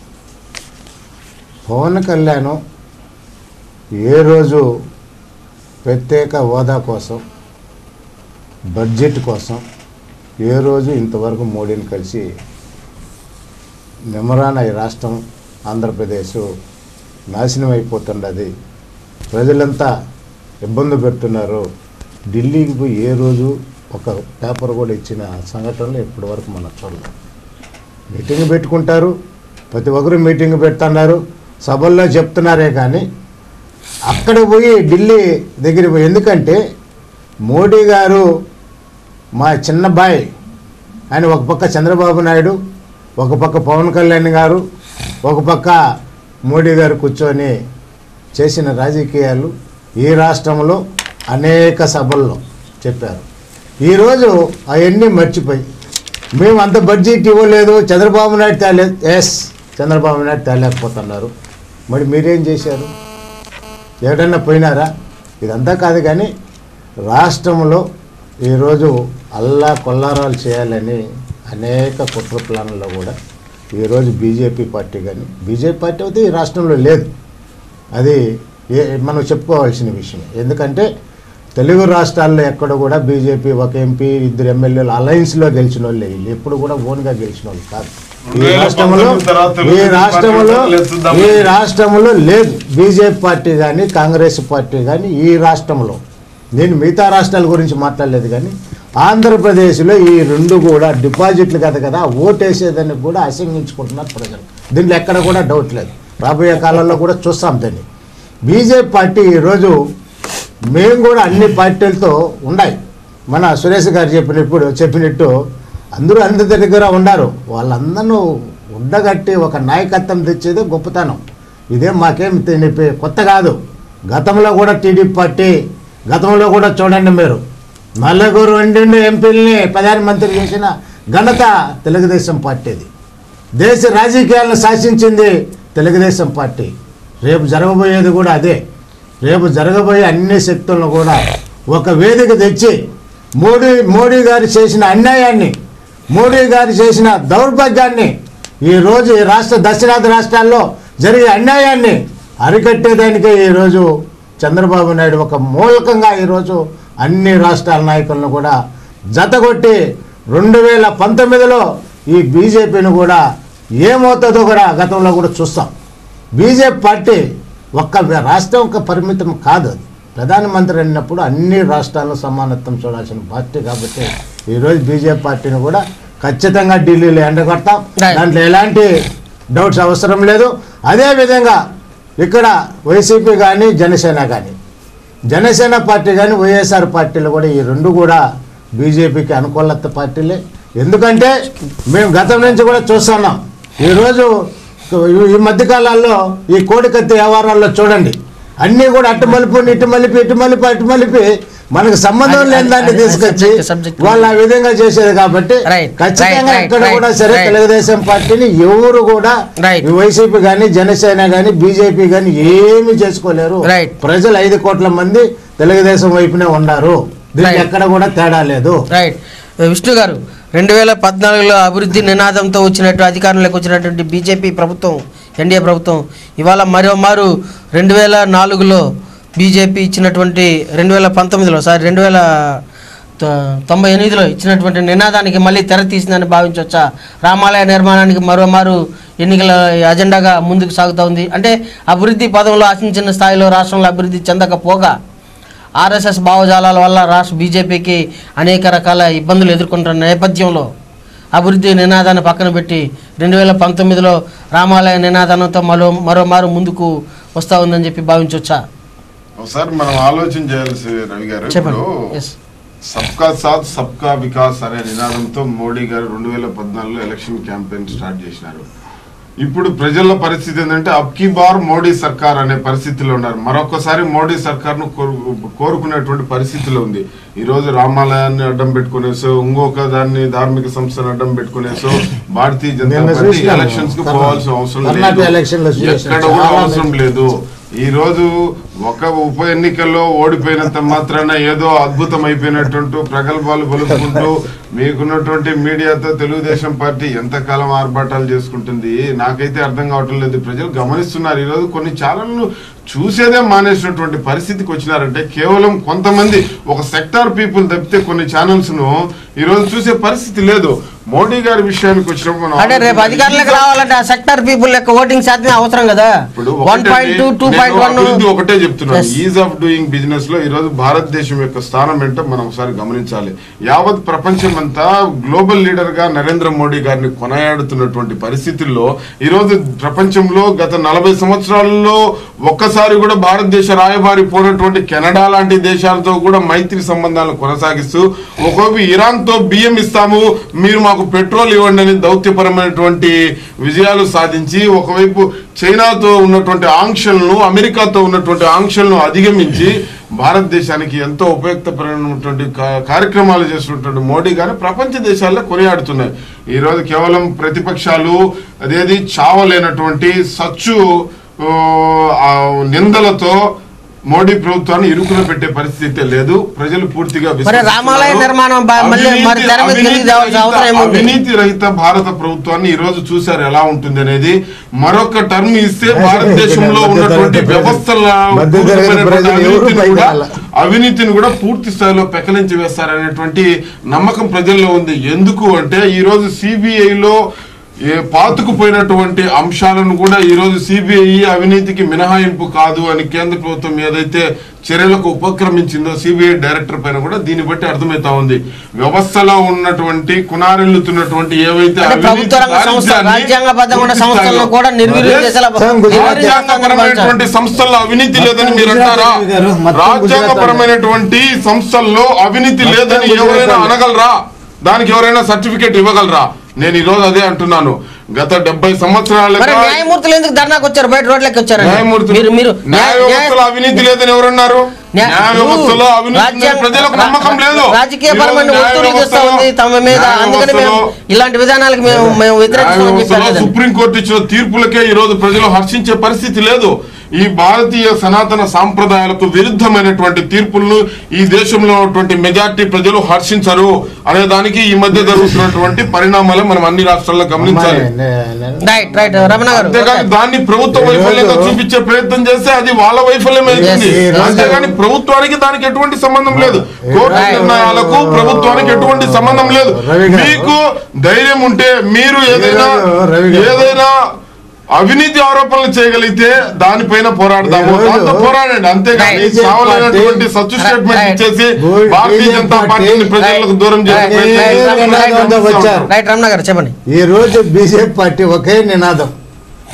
పవన్ కళ్యాణ్ ఏ రోజు ప్రత్యేక హోదా కోసం బడ్జెట్ కోసం ఏ రోజు ఇంతవరకు మోడీని కలిసి నిమ్మరాన ఈ రాష్ట్రం ఆంధ్రప్రదేశ్ నాశనం అయిపోతున్నది ప్రజలంతా ఇబ్బంది పెడుతున్నారు ఢిల్లీకి పోయి ఏ రోజు ఒక పేపర్ కూడా ఇచ్చిన సంఘటనలు ఇప్పటి వరకు మనం చూడలేం మీటింగ్ పెట్టుకుంటారు ప్రతి ఒక్కరు మీటింగ్ పెడుతున్నారు సభల్లో చెప్తున్నారే కానీ అక్కడ పోయి ఢిల్లీ దగ్గర పోయి ఎందుకంటే మోడీ గారు మా చిన్న బాయ్ ఆయన ఒక పక్క చంద్రబాబు నాయుడు ఒక పక్క పవన్ కళ్యాణ్ గారు ఒక పక్క మోడీ గారు కూర్చొని చేసిన రాజకీయాలు ఈ రాష్ట్రంలో అనేక సభల్లో చెప్పారు ఈరోజు అవన్నీ మర్చిపోయి మేము అంత బడ్జెట్ ఇవ్వలేదు చంద్రబాబు నాయుడు తేలేదు ఎస్ చంద్రబాబు నాయుడు తేలేకపోతున్నారు మరి మీరేం చేశారు ఎక్కడన్నా పోయినారా ఇదంతా కాదు కానీ రాష్ట్రంలో ఈరోజు అల్లా కొల్లారాలు చేయాలని అనేక కుట్ర ప్లాన్లలో కూడా ఈరోజు బీజేపీ పార్టీ కానీ బీజేపీ పార్టీ అయితే ఈ రాష్ట్రంలో లేదు అది ఏ మనం చెప్పుకోవాల్సిన విషయం ఎందుకంటే తెలుగు రాష్ట్రాల్లో ఎక్కడ కూడా బీజేపీ ఒక ఎంపీ ఇద్దరు ఎమ్మెల్యేలు అలయన్స్లో గెలిచిన వాళ్ళు వీళ్ళు ఎప్పుడు కూడా ఓన్గా గెలిచిన వాళ్ళు కాదు ఈ రాష్ట్రంలో ఈ రాష్ట్రంలో ఈ రాష్ట్రంలో లేదు బీజేపీ పార్టీ కానీ కాంగ్రెస్ పార్టీ కానీ ఈ రాష్ట్రంలో నేను మిగతా రాష్ట్రాల గురించి మాట్లాడలేదు కానీ ఆంధ్రప్రదేశ్లో ఈ రెండు కూడా డిపాజిట్లు కదా కదా ఓటేసేదానికి కూడా అసంగించుకుంటున్నారు ప్రజలు దీంట్లో ఎక్కడ కూడా డౌట్ లేదు రాబోయే కాలంలో కూడా చూస్తాం దాన్ని బీజేపీ పార్టీ ఈరోజు మేము కూడా అన్ని పార్టీలతో ఉన్నాయి మన సురేష్ గారు చెప్పినప్పుడు చెప్పినట్టు అందరూ అందరి దగ్గర ఉన్నారు వాళ్ళందరూ ఉండగట్టి ఒక నాయకత్వం తెచ్చేదే గొప్పతనం ఇదే మాకేం తెలిపి- కొత్త కాదు గతంలో కూడా టీడీపీ పార్టీ గతంలో కూడా చూడండి మీరు నలుగురు రెండు ఎంపీలని ప్రధానమంత్రి చేసిన ఘనత తెలుగుదేశం పార్టీది దేశ రాజకీయాలను శాసించింది తెలుగుదేశం పార్టీ రేపు జరగబోయేది కూడా అదే రేపు జరగబోయే అన్ని శక్తులను కూడా ఒక వేదిక తెచ్చి మోడీ మోడీ గారు చేసిన అన్యాయాన్ని మోడీ గారు చేసిన దౌర్భాగ్యాన్ని ఈరోజు ఈ రాష్ట్ర దక్షిణాది రాష్ట్రాల్లో జరిగే అన్యాయాన్ని అరికట్టేదానికే ఈరోజు చంద్రబాబు నాయుడు ఒక మూలకంగా ఈరోజు అన్ని రాష్ట్రాల నాయకులను కూడా జతగొట్టి రెండు వేల పంతొమ్మిదిలో ఈ బీజేపీని కూడా ఏమవుతుందో కూడా గతంలో కూడా చూస్తాం బీజేపీ పార్టీ ఒక్క రాష్ట్రం ఒక పరిమితం కాదు అది ప్రధానమంత్రి అన్నప్పుడు అన్ని రాష్ట్రాలను సమానత్వం చూడాల్సిన పార్టీ కాబట్టి ఈరోజు బీజేపీ పార్టీని కూడా ఖచ్చితంగా ఢిల్లీలో ఎండగొడతాం Right. దాంట్లో ఎలాంటి డౌట్స్ అవసరం లేదు అదేవిధంగా ఇక్కడ వైసీపీ కానీ జనసేన కానీ జనసేన పార్టీ కానీ వైఎస్ఆర్ పార్టీలు కూడా ఈ రెండు కూడా బీజేపీకి అనుకూలత పార్టీలే ఎందుకంటే మేము గతం నుంచి కూడా చూస్తున్నాం ఈరోజు ఈ మధ్యకాలాల్లో ఈ కోడికత్తి వ్యవహారాల్లో చూడండి అన్నీ కూడా అటు మలుపు ఇటు మలిపి ఇటు మలిపి అటు మలిపి మనకు సంబంధం అది- లేని దాన్ని అది- తీసుకొచ్చి subject- subject. వాళ్ళు ఆ విధంగా చేసేది కాబట్టి Right, ఖచ్చితంగా right, ఎక్కడ right, కూడా సరే right. తెలుగుదేశం పార్టీని ఎవరు కూడా Right. ఈ వైసీపీ కానీ జనసేన కానీ బీజేపీ కానీ ఏమీ చేసుకోలేరు Right. ప్రజలు ఐదు కోట్ల మంది తెలుగుదేశం వైపునే ఉన్నారు దీనికి Right. ఎక్కడ కూడా తేడా లేదు రైట్ విష్ణు గారు రెండు వేల పద్నాలుగులో అభివృద్ధి నినాదంతో వచ్చినట్టు అధికారంలోకి వచ్చినటువంటి బీజేపీ ప్రభుత్వం ఎన్డీఏ ప్రభుత్వం ఇవాళ మరో మారు రెండు వేల నాలుగులో బీజేపీ ఇచ్చినటువంటి రెండు వేల పంతొమ్మిదిలో సారీ రెండు వేల తొ- తొంభై ఎనిమిదిలో ఇచ్చినటువంటి నినాదానికి మళ్ళీ తెర తీసిందని భావించవచ్చా రామాలయ నిర్మాణానికి మరోమారు ఎన్నికల అజెండాగా ముందుకు సాగుతూ ఉంది అంటే అభివృద్ధి పదంలో ఆశించిన స్థాయిలో రాష్ట్రంలో అభివృద్ధి చెందకపోగా ఆర్ఎస్ఎస్ భావజాలాల వల్ల రాష్ట్ర బీజేపీకి అనేక రకాల ఇబ్బందులు ఎదుర్కొంటున్న నేపథ్యంలో అభివృద్ధి నినాదాన్ని పక్కన పెట్టి రెండు వేల పంతొమ్మిదిలో రామాలయ నినాదంతో మరో మరోమారు ముందుకు వస్తూ ఉందని చెప్పి భావించవచ్చా ఒకసారి మనం ఆలోచన చేయాల్సి రవి గారు చెప్పండి ఇప్పుడు ఎస్ సబ్కా సాత్ సబ్కా వికాస్ అనే నినాదంతో మోడీ గారు రెండు వేల పద్నాలుగులో ఎలక్షన్ క్యాంపెయిన్ స్టార్ట్ చేసినారు ఇప్పుడు ప్రజల పరిస్థితి ఏంటంటే అబ్కి బార్ మోడీ సర్కార్ అనే పరిస్థితిలో ఉన్నారు మరొకసారి మోడీ సర్కార్ను కోరు కోరుకునేటువంటి పరిస్థితిలో ఉంది ఈ రోజు రామాలయాన్ని అడ్డం పెట్టుకునేసో ఇంకొక దాన్ని ధార్మిక సంస్థను అడ్డం పెట్టుకునేసో భారతీయ జనతా నిన్న పార్టీ చూసినాము. ఎలక్షన్స్ కు కర్ణా- పోవాల్సిన అవసరం కర్ణాటక లేదు ఎలక్షన్లో చూసాం. ఎక్కడ కూడా చాలా అవసరం లేదు ఈ రోజు ఒక ఉప ఎన్నికల్లో ఓడిపోయినంత మాత్రాన ఏదో అద్భుతం అయిపోయినట్టు ప్రగల్భాలు పలుకుంటూ మీకున్నటువంటి మీడియాతో తెలుగుదేశం పార్టీ ఎంతకాలం ఆర్భాటాలు చేసుకుంటుంది నాకైతే అర్థం కావటం లేదు ప్రజలు గమనిస్తున్నారు ఈ రోజు కొన్ని ఛానళ్లు చూసేదే మానేసినటువంటి పరిస్థితికి వచ్చినారంటే కేవలం కొంతమంది ఒక సెక్టార్ పీపుల్ తప్పితే కొన్ని ఛానల్స్ ను ఈ రోజు చూసే పరిస్థితి లేదు మోడీ గారి విషయానికి వచ్చినప్పుడు మనం అంటే రేపు అధికారులకు రావాలంటే ఆ సెక్టర్ పీపుల్ యొక్క ఓటింగ్ శాతం అవసరం కదా ఇప్పుడు one point two two point one అభివృద్ధి ఒకటే చెప్తున్నాను Yes. Ease of doing business లో ఈ రోజు భారతదేశం యొక్క స్థానం ఏంటో మనం ఒకసారి గమనించాలి యావత్ ప్రపంచం అంతా గ్లోబల్ లీడర్ గా నరేంద్ర మోడీ గారిని కొనయాడుతున్నటువంటి పరిస్థితుల్లో ఈ రోజు ప్రపంచంలో గత నలభై సంవత్సరాల్లో ఒక్కసారి కూడా భారతదేశ రాయబారి పోయినటువంటి కెనడా లాంటి దేశాలతో కూడా మైత్రి సంబంధాలను కొనసాగిస్తూ ఒకవైపు ఇరాన్ తో బియ్యం ఇస్తాము మీరు మాకు పెట్రోల్ ఇవ్వండి అని దౌత్యపరమైనటువంటి విజయాలు సాధించి ఒకవైపు చైనాతో ఉన్నటువంటి ఆంక్షలను అమెరికాతో ఉన్నటువంటి ఆంక్షలను అధిగమించి భారతదేశానికి ఎంతో ఉపయుక్తపరమైనటువంటి కా- కార్యక్రమాలు చేస్తున్నటువంటి మోడీ గారు ప్రపంచ దేశాల్లో కొనియాడుతున్నాయి ఈ రోజు కేవలం ప్రతిపక్షాలు అదేది చావలేనటువంటి సచ్చు ఆ, ఆ నిందలతో మోడీ ప్రభుత్వాన్ని ఇరుకున పెట్టే పరిస్థితి లేదు ప్రజలు పూర్తిగా విశ్వసిస్తున్నారు. రామాలయ నిర్మాణం బా- మళ్ళీ మరి అవినీతి- తెర మీదకి ఎందుకు తేవాల్సిన అవినీతి అవసరం ఏముంది? అవినీతి రహిత భారత ప్రభుత్వాన్ని ఈ రోజు చూశారు ఎలా ఉంటుంది అనేది మరొక టర్మ్ ఇస్తే భారతదేశంలో మధ్య ఉన్నటువంటి తరగతి ప్రజలు- వ్యవస్థల మధ్య తరగతి కూడుకున్నటువంటి ప్రజలు ఎవరు అవినీతిని పైకి కూడా రాల. అవినీతిని కూడా పూర్తి స్థాయిలో పెకలించి వేస్తారనేటువంటి నమ్మకం ప్రజల్లో ఉంది ఎందుకు అంటే ఈ రోజు సిబిఐలో ఏ పాతుకుపోయినటువంటి అంశాలను కూడా ఈ రోజు సిబిఐ అవినీతికి మినహాయింపు కాదు అని కేంద్ర ప్రభుత్వం ఏదైతే చర్యలకు ఉపక్రమించిందో సిబిఐ డైరెక్టర్ పైన కూడా దీన్ని బట్టి అర్థమవుతా ఉంది వ్యవస్థలో ఉన్నటువంటి కునారిల్లుతున్నటువంటి ఏవైతే అంటే అవినీతి ప్రభుత్వ రంగ సంస్థ దారిద్ర్యాన్ని రాజ్యాంగబద్ధంగా ఉన్న పూర్తి సంస్థలను స్థాయిలో- కూడా నిర్వీర్యం చేసేలా మొత్తం గుజరాత్ నిర్వీర్యం చేస్తామని భావించాలి. రాజ్యాంగపరమైనటువంటి సంస్థల్లో అవినీతి లేదని మీరు గుజరాత్ అంటారా గారు, మొత్తం రాజ్యాంగపరమైనటువంటి సంస్థల్లో అవినీతి మొత్తం లేదని గుజరాత్ ఎవరైనా గారు. అనగలరా దానికి ఎవరైనా సర్టిఫికేట్ ఇవ్వగలరా నేను ఈ రోజు అదే అంటున్నాను గత డెబ్బై మరి సంవత్సరాలుగా న్యాయమూర్తులు ఎందుకు ధర్నాకు వచ్చారు బయట రోడ్లకి వచ్చారు న్యాయమూర్తులు మీరు మీరు న్యాయ న్యాయ- వ్యవస్థలో అవినీతి లేదని ఎవరన్నారు న్యాయ- న్యాయ వ్యవస్థలో అవినీతి ఉందని రాజ్యాంగ- ప్రజలకు నమ్మకం లేదు రాజకీయపరమైన ఈరోజు న్యాయ ఒత్తిడి చేస్తా వ్యవస్థలో- ఉంది తమ మీద న్యాయ అందుకని మేము వ్యవస్థలో- ఇలాంటి విధానాలకు మేము మేము వ్యతిరేకిస్తామని చెప్పారు న్యాయవ్యవస్థలో కదండి. సుప్రీంకోర్టు ఇచ్చిన తీర్పులకే ఈ రోజు ప్రజలు హర్షించే పరిస్థితి లేదు ఈ భారతీయ సనాతన సాంప్రదాయాలకు విరుద్ధమైనటువంటి తీర్పులను ఈ దేశంలో ఉన్నటువంటి మెజార్టీ ప్రజలు హర్షించరు అనే దానికి ఈ మధ్య జరుగుతున్నటువంటి పరిణామాలు మనం అన్ని రాష్ట్రాల్లో గమనించాలి రైట్ రైట్ రమణ గారు అంతేగాని దాన్ని ప్రభుత్వ వైఫల్యంగా చూపించే ప్రయత్నం చేస్తే అది వాళ్ళ వైఫల్యం అవుతుంది Yes, yes. అంతేగాని ప్రభుత్వానికి దానికి ఎటువంటి సంబంధం లేదు కోర్టు Right. నిర్ణయాలకు ప్రభుత్వానికి ఎటువంటి సంబంధం లేదు రవి గారు. మీకు ధైర్యం ఉంటే మీరు ఏదైనా ఈరోజు రవి గారు. ఏదైనా అవినీతి ఆరోపణలు చేయగలిగితే దానిపైన పోరాడదాము ఈరోజు దాంతో పోరాడండి అంతేగాని Right. చావలేనటువంటి సచ్చు స్టేట్మెంట్ Right. ఇచ్చేసి Right. భారతీయ జనతా పార్టీని ప్రజలకు దూరం చేసే Right. ప్రయత్నం Right. చేస్తున్నారు. వచ్చారు. రైట్ రమణ గారు చెప్పండి ఈ రోజు బీజేపీ పార్టీ ఒకే నినాదం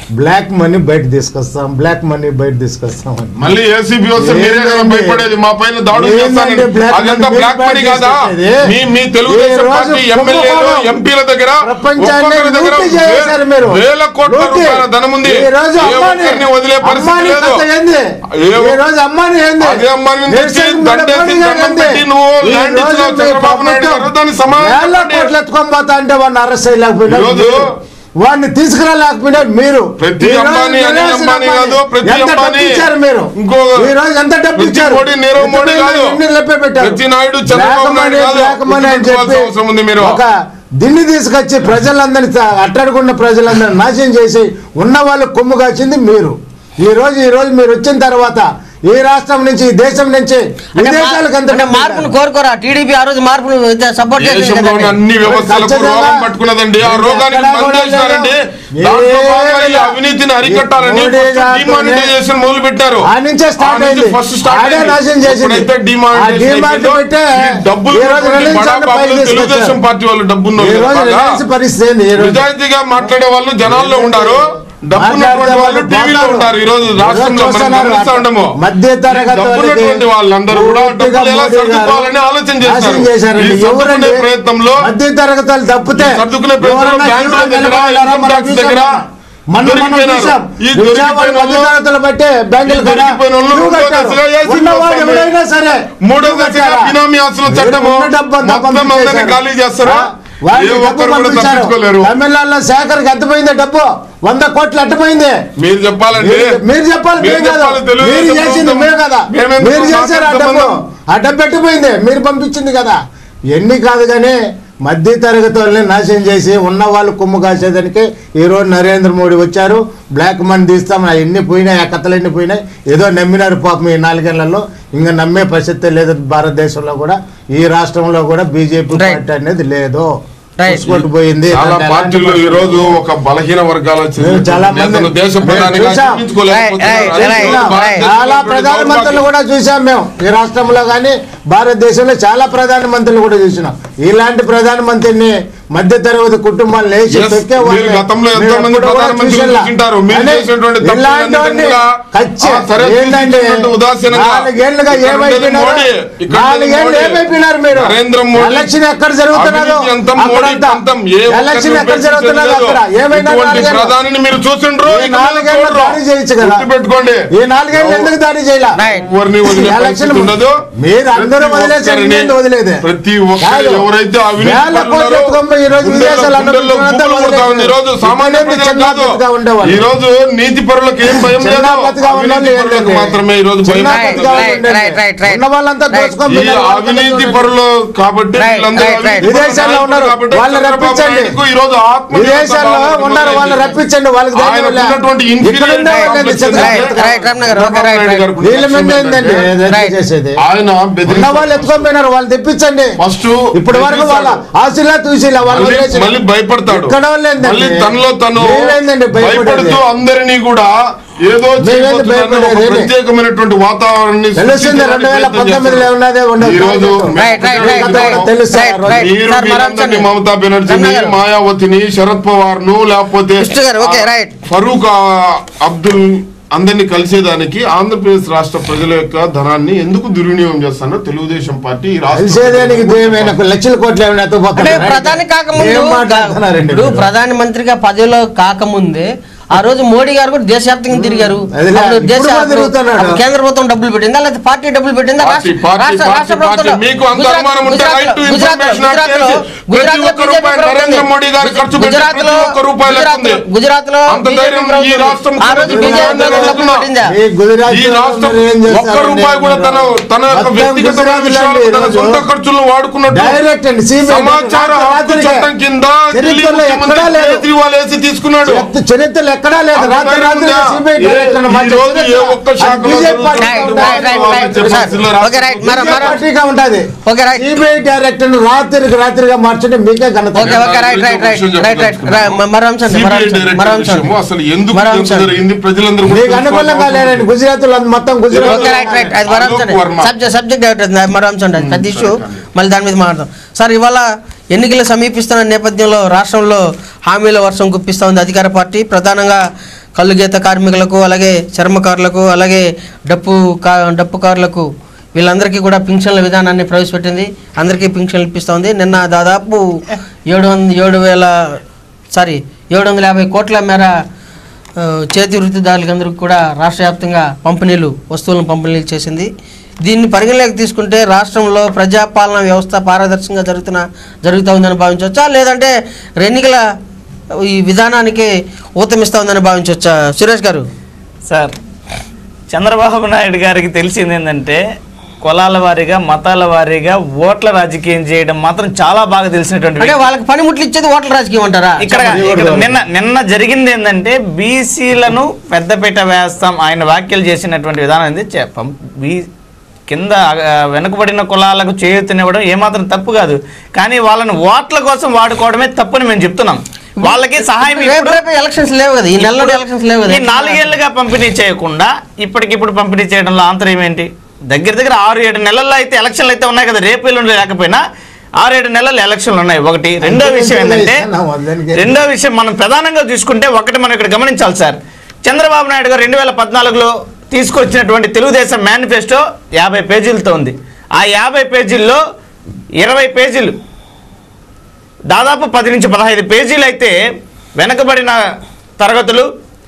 బ్లాక్ మనీ బయట తీసుకొస్తాం బ్లాక్ మనీ బయట తీసుకొస్తాం అని మళ్ళీ ఏసీబీ వస్తే మీరే కదా ఏందండి? భయపడేది మా పైన దాడులు ఏందండి చేస్తానని black అదంతా money బ్లాక్ మీరు మనీ బయట కాదా తీసుకొచ్చేది? మీ మీ తెలుగుదేశం ఈ రోజు పార్టీ ఎమ్మెల్యేలు కుంభకోణం ఎంపీల దగ్గర ప్రపంచాన్ని ఒక్కొక్కరి దగ్గర లూటీ చేశారు మీరు. వేల కోట్ల లూటీ. రూపాయల ధనం ఉంది ఈ రోజు ఏ అమ్మాని- ఒక్కరిని వదిలే పరిస్థితి అమ్మాని లేదు కథ ఏంది? ఏ ఈ రోజు అమ్మాని ఏంది? అదే అమ్మాయిని తెచ్చి నిరసన దండేసి మోడీ గారు దండం ఏంది? పెట్టి నువ్వు ఈ ల్యాండ్ రోజు ఇచ్చినావు మీ చంద్రబాబు నాయుడు ప్రభుత్వం గారు. దానికి సమాధానం వేల చెప్పండి. కోట్లు ఎత్తుకొని పోతా అంటే వాడిని అరెస్ట్ చేయలేకపోయినా ఈరోజు వాడిని తీసుకురాలేకపోయినా మీరు ప్రతి ఈ రోజు అంబానీ అనిల్ నిరాశ అంబానీ కాదు, ప్రతి ఎంత డబ్బు అంబానీ ఇచ్చారు మీరు ఇంకో ఈ రోజు ఎంత డబ్బు ప్రతి ఇచ్చారు మోడీ నీరవ్ మోడీ ఎంత కాదు. ఎన్ని లెప్పే పెట్టారు ప్రతి నాయుడు చంద్రబాబు బ్లాక్ నాయుడు మనీ, కాదు. బ్లాక్ మనీ అని చెప్పి గుర్తుపెట్టుకోవాల్సిన అవసరం ఉంది మీరు. ఒక దిన్ని తీసుకొచ్చి ప్రజలందరినీ త- అట్టడుకున్న ప్రజలందరినీ నాశనం చేసి ఉన్న వాళ్ళు కొమ్ము కాచింది మీరు ఈ రోజు ఈ రోజు మీరు వచ్చిన తర్వాత ఈ రాష్ట్రం నుంచి ఈ దేశం నుంచి అంటే విదేశాలకు ఎంత అంటే మార్పును కోరుకోరా టీడీపీ ఆ రోజు మార్పును సపోర్ట్ దేశంలో ఉన్న అన్ని వ్యవస్థలకు ఖచ్చితంగా రోగం పట్టుకున్నదండి ఆ రోగానికి ఎక్కడా కూడా మందేసినారండి లేదు. దాంట్లో ఏ భాగంగా ఈ లేదు. అవినీతిని అరికట్టాలని మోడీ గారితోనే డిమానిటైజేషన్ మొదలు పెట్టారు ఆ నుంచే స్టార్ట్ అయింది ఫస్ట్ స్టార్ట్ ఆడే నాశనం చేసింది ఎప్పుడైతే ఆ డిమానిటైజేషన్ డిమాండ్ పెట్టే డబ్బులు ఈ రోజు ఉన్నటువంటి రిలయన్స్ బడా అన్న బాబులు పైకి తెలుగుదేశం తీసుకొచ్చారు. పార్టీ వాళ్ళు డబ్బున్న ఈ రోజు వాళ్ళు రిలయన్స్ బాగా పరిస్థితి ఏంది ఈ రోజు నిజాయితీగా మాట్లాడే వాళ్ళు జనాల్లో ఉండారు డబ్బున్నటువంటి వాళ్ళు టీవీలో ఉంటారు ఈ రోజు రాష్ట్రంలో మనం గమనిస్తా ఉండము మధ్య తరగతి డబ్బున్నటువంటి వాళ్ళందరూ కూడా డబ్బులు ఎలా సర్దుకోవాలని ఆలోచన చేస్తారు ఈ సర్దుకునే ప్రయత్నంలో మధ్య తరగతి వాళ్ళు తప్పితే ఈ సర్దుకునే ప్రయత్నంలో ఎవరన్నా బ్యాంకుల జీవనం దగ్గర, నిలబడారా? ఇన్కమ్ మనం ట్యాక్స్ దగ్గర చూసాం. మనం మనం దొరికిపోయినారు. చూసాం. ఈ విజయవాడ దొరికిపోయిన మధ్య వాళ్ళు- తరగతులు బట్టే బ్యాంకులు ఈ కూడా దొరికిపోయిన వాళ్ళు క్యూ మూడో కట్టారు. దశలో ఏసీ ఉన్నవాడు వస్తుంది. ఎవడైనా సరే మూడో క్యూ దశగా కట్టారా? బినామీ ఆస్తుల చట్టము ఉన్న డబ్బు అంతా మొత్తం అందరినీ పంపించేశారు. ఖాళీ చేస్తారా? ఆ? వాళ్ళకి ఏ డబ్బు ఒక్కరు కూడా పంపించారు. తప్పించుకోలేరు. తమిళనాడులో శేఖర్కి ఎంతపోయింది డబ్బు వంద కోట్లు ఎంతపోయింది మీరు చెప్పాలండి మీరు- మీరు చెప్పాలి మీరు మేము కాదు చెప్పాలి, తెలుగుదేశం మీరు చేసింది ప్రభుత్వం. మేము కదా మేమెందుకు మీరు చేశారు ఆ మాకు డబ్బు సంబంధం? ఆ డబ్బు ఎట్టుపోయింది మీరు పంపించింది కదా ఎన్ని కాదు కానీ మధ్య తరగతి వాళ్ళని నాశనం చేసి ఉన్న వాళ్ళు కొమ్ము కాసేదానికి ఈరోజు నరేంద్ర మోడీ వచ్చారు బ్లాక్ మనీ తీస్తాం ఎన్ని పోయినాయి ఆ కథలు ఎన్ని పోయినాయి ఏదో నమ్మినారు పాపం ఈ నాలుగేళ్లలో ఇంకా నమ్మే పరిస్థితి లేదు భారతదేశంలో కూడా ఈ రాష్ట్రంలో కూడా బీజేపీ Right. పార్టీ అనేది లేదు Right. చూసుకుంటూ పోయింది చాలా దాంట్లో పార్టీలు ఎలాంటి ఈ రోజు ఒక బలహీన వర్గాల మేము చాలా మంది- నేతను దేశ మేము ప్రధానిగా చూసాం. జీవించుకోలేకపోతున్నారు. Right, అది right, ఈరోజు right. భారతదేశంలో చాలా ఉన్నటువంటి ప్రధానమంత్రులు దౌర్భాగ్యం. కూడా చూసాం మేము ఈ రాష్ట్రంలో కానీ భారతదేశంలో చాలా ప్రధానమంత్రులు కూడా చూసినాం ఇలాంటి ప్రధానమంత్రిని మధ్య తరగతి కుటుంబాలు లేచి Yes, తొక్కే మీరు వాళ్ళని గతంలో మేము ఎంతో మంది ఎప్పుడు కూడా ప్రధానమంత్రులు చూసిలా. చూసింటారు. మీరు కానీ చేసినటువంటి తప్పులు ఇలాంటి అన్నిటిని వాడిని కూడా, కచ్చి ఆ, సరే, ఏంటంటే చూసినటువంటి ఉదాసీనంగా నాలుగేళ్లుగా ఇక్కడ ఉండేది ఏమైపోయినారు మోడీ, ఇక్కడ ఉండేది నాలుగేళ్ళు మోడీ. ఏమైపోయినారు మీరు నరేంద్ర మోడీ ఎలక్షన్ ఎక్కడ జరుగుతున్నదో అవినీతి అంతం, మోడీ అక్కడంతా. పంతం, ఏ ఒక్కరిని ఎలక్షన్ ఎక్కడ ఉపేక్షించేది జరుగుతున్నదో లేదు. అక్కడ ఏమైనా ఇటువంటి నాలుగేళ్ళు. ప్రధానిని మీరు చూసిండ్రు ఈ ఇక మీరు నాలుగేళ్ళు చూడరు. దాడి చేయొచ్చు కదా. గుర్తుపెట్టుకోండి ఈ నాలుగేళ్ళు ఎందుకు దాడి చేయాల Right. ఎవరిని వదిలే ఎలక్షన్ పరిస్థితి ఉండదు మీరు అందరూ ప్రతి వదిలేసారు, ఒక్కరిని- నేను వదిలేదే. ప్రతి ఒక్కరు కాదు. ఎవరైతే అవినీతి వేల పరులు కోట్లు ఉన్నారో, ఎత్తుకొని ఈ రోజు గుండెల్లో- విదేశాలు గుండెల్లో అన్నం గుబులు పుడతా ఉంది. ఈ రోజు సామాన్య ఇక్కడేంది ప్రజలకు కాదు చిన్నాపతిగా ఉండేవాళ్ళు. ఈ రోజు నీతి పరులకు ఏం భయం లేదు చిన్నాపతిగా ఉన్న వాళ్ళు అవినీతి పరులకు ఏంటండి? మాత్రమే ఈ రోజు భయం చిన్నాపతిగా Right, ఉండండి. right, right, right. ఉన్న వాళ్ళంతా Right. దోచుకొని ఈ పోయినారు. వాళ్ళ అవినీతి దగ్గర పరులు కాబట్టి Right, వీళ్ళందరూ right, right. అవినీతి పరులు విదేశాల్లో ఉన్నారు. కాబట్టి వాళ్ళని చంద్రబాబు రప్పించండి. నాయుడుకు ఈ రోజు ఆత్మ విదేశాల్లో ఉన్నారు వాళ్ళని రప్పించండి వాళ్ళకి ధైర్యం ఆయనకు లే. ఉన్నటువంటి ఇక్కడ ఉండే inferiority వాళ్ళని complex Chandrababu Right, right, Ramana గారు, okay, right, right. గారికి వీళ్ళ మీద లక్ష్యం ఏందండి ఏంటంటే, Right. చేసేది ఆయన ఉన్న వాళ్ళు ఎత్తుకొని పోయినారు వాళ్ళు తెప్పించండి ఫస్ట్ ఇప్పటి వరకు వాళ్ళ ఆశలా చూసిలా వాళ్ళు మళ్ళీ వదిలేసి- మళ్ళీ భయపడతాడు ఇక్కడ వాళ్ళు ఏందండి? మళ్ళీ తనలో తను మీరేందండి భయపడేది? భయపడుతూ అందరినీ కూడా ఏదో మేమేంది చేయబోతున్నాను, ఒక భయపడేది? ప్రత్యేకమైనటువంటి వాతావరణాన్ని తెలుస్తుంది సృష్టించడానికి రెండు వేల ప్రయత్నం పంతొమ్మిదిలో చేస్తారు. ఉన్నదే ఉండదు ఈ రోజు Right, right, right, కథ కూడా right. తెలుసు Right, ఆ రోజు. right. మీరు సార్, మీరందరినీ మరొకసారి. మమతా బెనర్జీని రమణ గారు. మాయావతిని శరద్ పవార్ ను లేకపోతే కృష్ణ గారు, okay, ఆ, right. ఫరూక్ ఆ, అబ్దుల్ అందరినీ కలిసేదానికి ఆంధ్రప్రదేశ్ రాష్ట్ర ప్రజల యొక్క ధనాన్ని ఎందుకు దుర్వినియోగం చేస్తానో తెలుగుదేశం పార్టీ ఈ రాష్ట్ర కలిసేదానికి ప్రజలకు దేమైనా లక్షల కోట్లు ఏమైనా అంటే ఎత్తుకుపోతున్నారు? ప్రధాని కాకముందు ఏం మాట్లాడుతున్నారండి ఇప్పుడు మీరు? ప్రధాని మంత్రిగా పదవిలో కాకముందే ఆ రోజు మోడీ గారు కూడా దేశవ్యాప్తంగా తిరిగారు అదిలే, అప్పుడు ఇప్పుడు దేశ కూడా అప్పుడు- తిరుగుతున్నాడు. అప్పుడు కేంద్ర ప్రభుత్వం డబ్బులు పెట్టిందా లేకపోతే పార్టీ డబ్బులు పెట్టిందా పార్టీ, రాష్ట్ర- పార్టీ, రాష్ట్ర- పార్టీ, రాష్ట్ర ప్రభుత్వం పార్టీ. మీకు అంత గుజరాత్- అనుమానం ఉంటే Gujarat- right to Gujarat- information Gujarat act లో- చేసి గుజరాత్ లో ప్రతి ఒక్క బీజేపీ రూపాయి ప్రభుత్వం నరేంద్ర ఉంది. మోడీ గారు ఖర్చు పెట్టే గుజరాత్ లో ప్రతి ఒక్క రూపాయి గుజరాత్ లో- లెక్కుంది. గుజరాత్ లో అంత బీజేపీ ధైర్యం ఈ ప్రభుత్వం రాష్ట్రం ఉంది. ఆ రోజు ముఖ్యమంత్రి బీజేపీ చంద్రబాబు ప్రభుత్వం నాయుడు పెట్టిందా ఈ గుజరాత్ ఈ రాష్ట్రం వాళ్ళు ఏం ఒక్క చేస్తారండి? రూపాయి కూడా తన తన యొక్క మొత్తం వ్యక్తిగత గుజరాత్ విషయాలు లాంటి తన ఈరోజు సొంత ఖర్చులను వాడుకున్నట్టు డైరెక్ట్ అండి CBI సమాచార హక్కు రాత్రికి- చట్టం కింద ఢిల్లీ చరిత్రలో ముఖ్యమంత్రి ఎక్కడా లేదు కేజ్రీవాల్ వేసి తీసుకున్నాడు చరిత్ర- చరిత్రలో ఎక్కడా లేదు అంత రాత్రి ధైర్యం రాత్రి ఉందా? సిబిఐ ఏ- డైరెక్టర్ ఈ రోజు ఏ ఒక్క శాఖలో రైట్ జరుగుతున్న రైట్ రైట్ రైట్ చెప్పాల్సిన సార్ రాష్ట్ర ఓకే రైట్ మరో మరో పార్టీగా ఉంటది ఓకే రైట్ సిబిఐ డైరెక్టర్ రాత్రికి రాత్రిగా మార్చండి మీకే ఘనత okay okay right right right right right right మరో అంశం అండి, మరో సిబిఐ అంశం డైరెక్టర్ మరో అంశం విషయము అసలు ఎందుకు మరో ఎంత అంశం జరిగింది ప్రజలందరూ కూడా మీకు అనుకూలంగా లేరండి గుజరాత్ లో మొత్తం గుజరాత్ ఓకే రైట్ రైట్ అది మరో అంశం అలోక్ వర్మ. సబ్జెక్ట్ సబ్జెక్ట్ అవుతుంది మరో అంశం ఉంటుంది పెద్ద ఇష్యూ మళ్ళీ దాని మీద మాట్లాడదాం సార్ ఇవాళ ఎన్నికలు సమీపిస్తున్న నేపథ్యంలో రాష్ట్రంలో హామీల వర్షం గుప్పిస్తూ ఉంది అధికార పార్టీ ప్రధానంగా కళ్ళు గీత కార్మికులకు అలాగే చర్మకారులకు అలాగే డప్పు కా డప్పుకారులకు వీళ్ళందరికీ కూడా పింఛన్ల విధానాన్ని ప్రవేశపెట్టింది అందరికీ పింఛన్లు ఇప్పిస్తోంది నిన్న దాదాపు ఏడు వంద ఏడు వేల సారీ ఏడు వందల యాభై కోట్ల మేర ఆ, చేతి వృత్తిదారులందరికీ కూడా రాష్ట్ర వ్యాప్తంగా పంపిణీలు వస్తువులను పంపిణీ చేసింది దీన్ని పరిగణలోకి తీసుకుంటే రాష్ట్రంలో ప్రజాపాలన వ్యవస్థ పారదర్శకంగా జరుగుతున్న జరుగుతూ ఉందని భావించవచ్చా లేదంటే ఎన్నికల ఈ విధానానికి ఊతమిస్తూ ఉందని భావించవచ్చా సురేష్ గారు సార్ చంద్రబాబు నాయుడు గారికి తెలిసింది ఏంటంటే కులాల వారీగా మతాల వారీగా ఓట్ల రాజకీయం చేయడం మాత్రం చాలా బాగా తెలిసినటువంటి అంటే వ్యక్తి. వాళ్ళకి పనిముట్లు ఇచ్చేది ఓట్ల రాజకీయం అంటారా ఇక్కడ ఇక్కడ నిన్న నిన్న జరిగింది ఏంటంటే బీసీలను పెద్దపీట వేస్తాం ఆయన వ్యాఖ్యలు చేసినటువంటి విధానం ఏంది చే- పం- బీ కింద ఆ, వెనుకబడిన కులాలకు చేయూతనివ్వడం ఏమాత్రం తప్పు కాదు కానీ వాళ్ళని ఓట్ల కోసం వాడుకోవడమే తప్పని మేము చెప్తున్నాం వాళ్ళకి సహాయం రేపు ఇప్పుడు- రేపు ఎలక్షన్స్ లేవు కదా ఈ నెలలో ఎలక్షన్స్ లేవు ఈ కదా నాలుగేళ్లుగా పంపిణీ చేయకుండా ఇప్పటికిప్పుడు పంపిణీ చేయడంలో ఆంతర్యం ఏంటి దగ్గర దగ్గర ఆరు ఏడు నెలల్లో అయితే ఎలక్షన్లు అయితే ఉన్నాయి కదా రేపు ఎల్లుండి లేకపోయినా ఆరు ఏడు నెలలు ఎలక్షన్లు ఉన్నాయి ఒకటి రెండో విషయం ఏంటంటే రెండో విషయం మనం ప్రధానంగా చూసుకుంటే ఒకటి మనం ఇక్కడ గమనించాలి సార్ చంద్రబాబు నాయుడు గారు రెండు వేల పద్నాలుగులో తీసుకొచ్చినటువంటి తెలుగుదేశం మేనిఫెస్టో యాభై పేజీలతో ఉంది ఆ యాభై పేజీల్లో ఇరవై పేజీలు దాదాపు పది నుంచి పదహైదు పేజీలు అయితే వెనకబడిన తరగతులు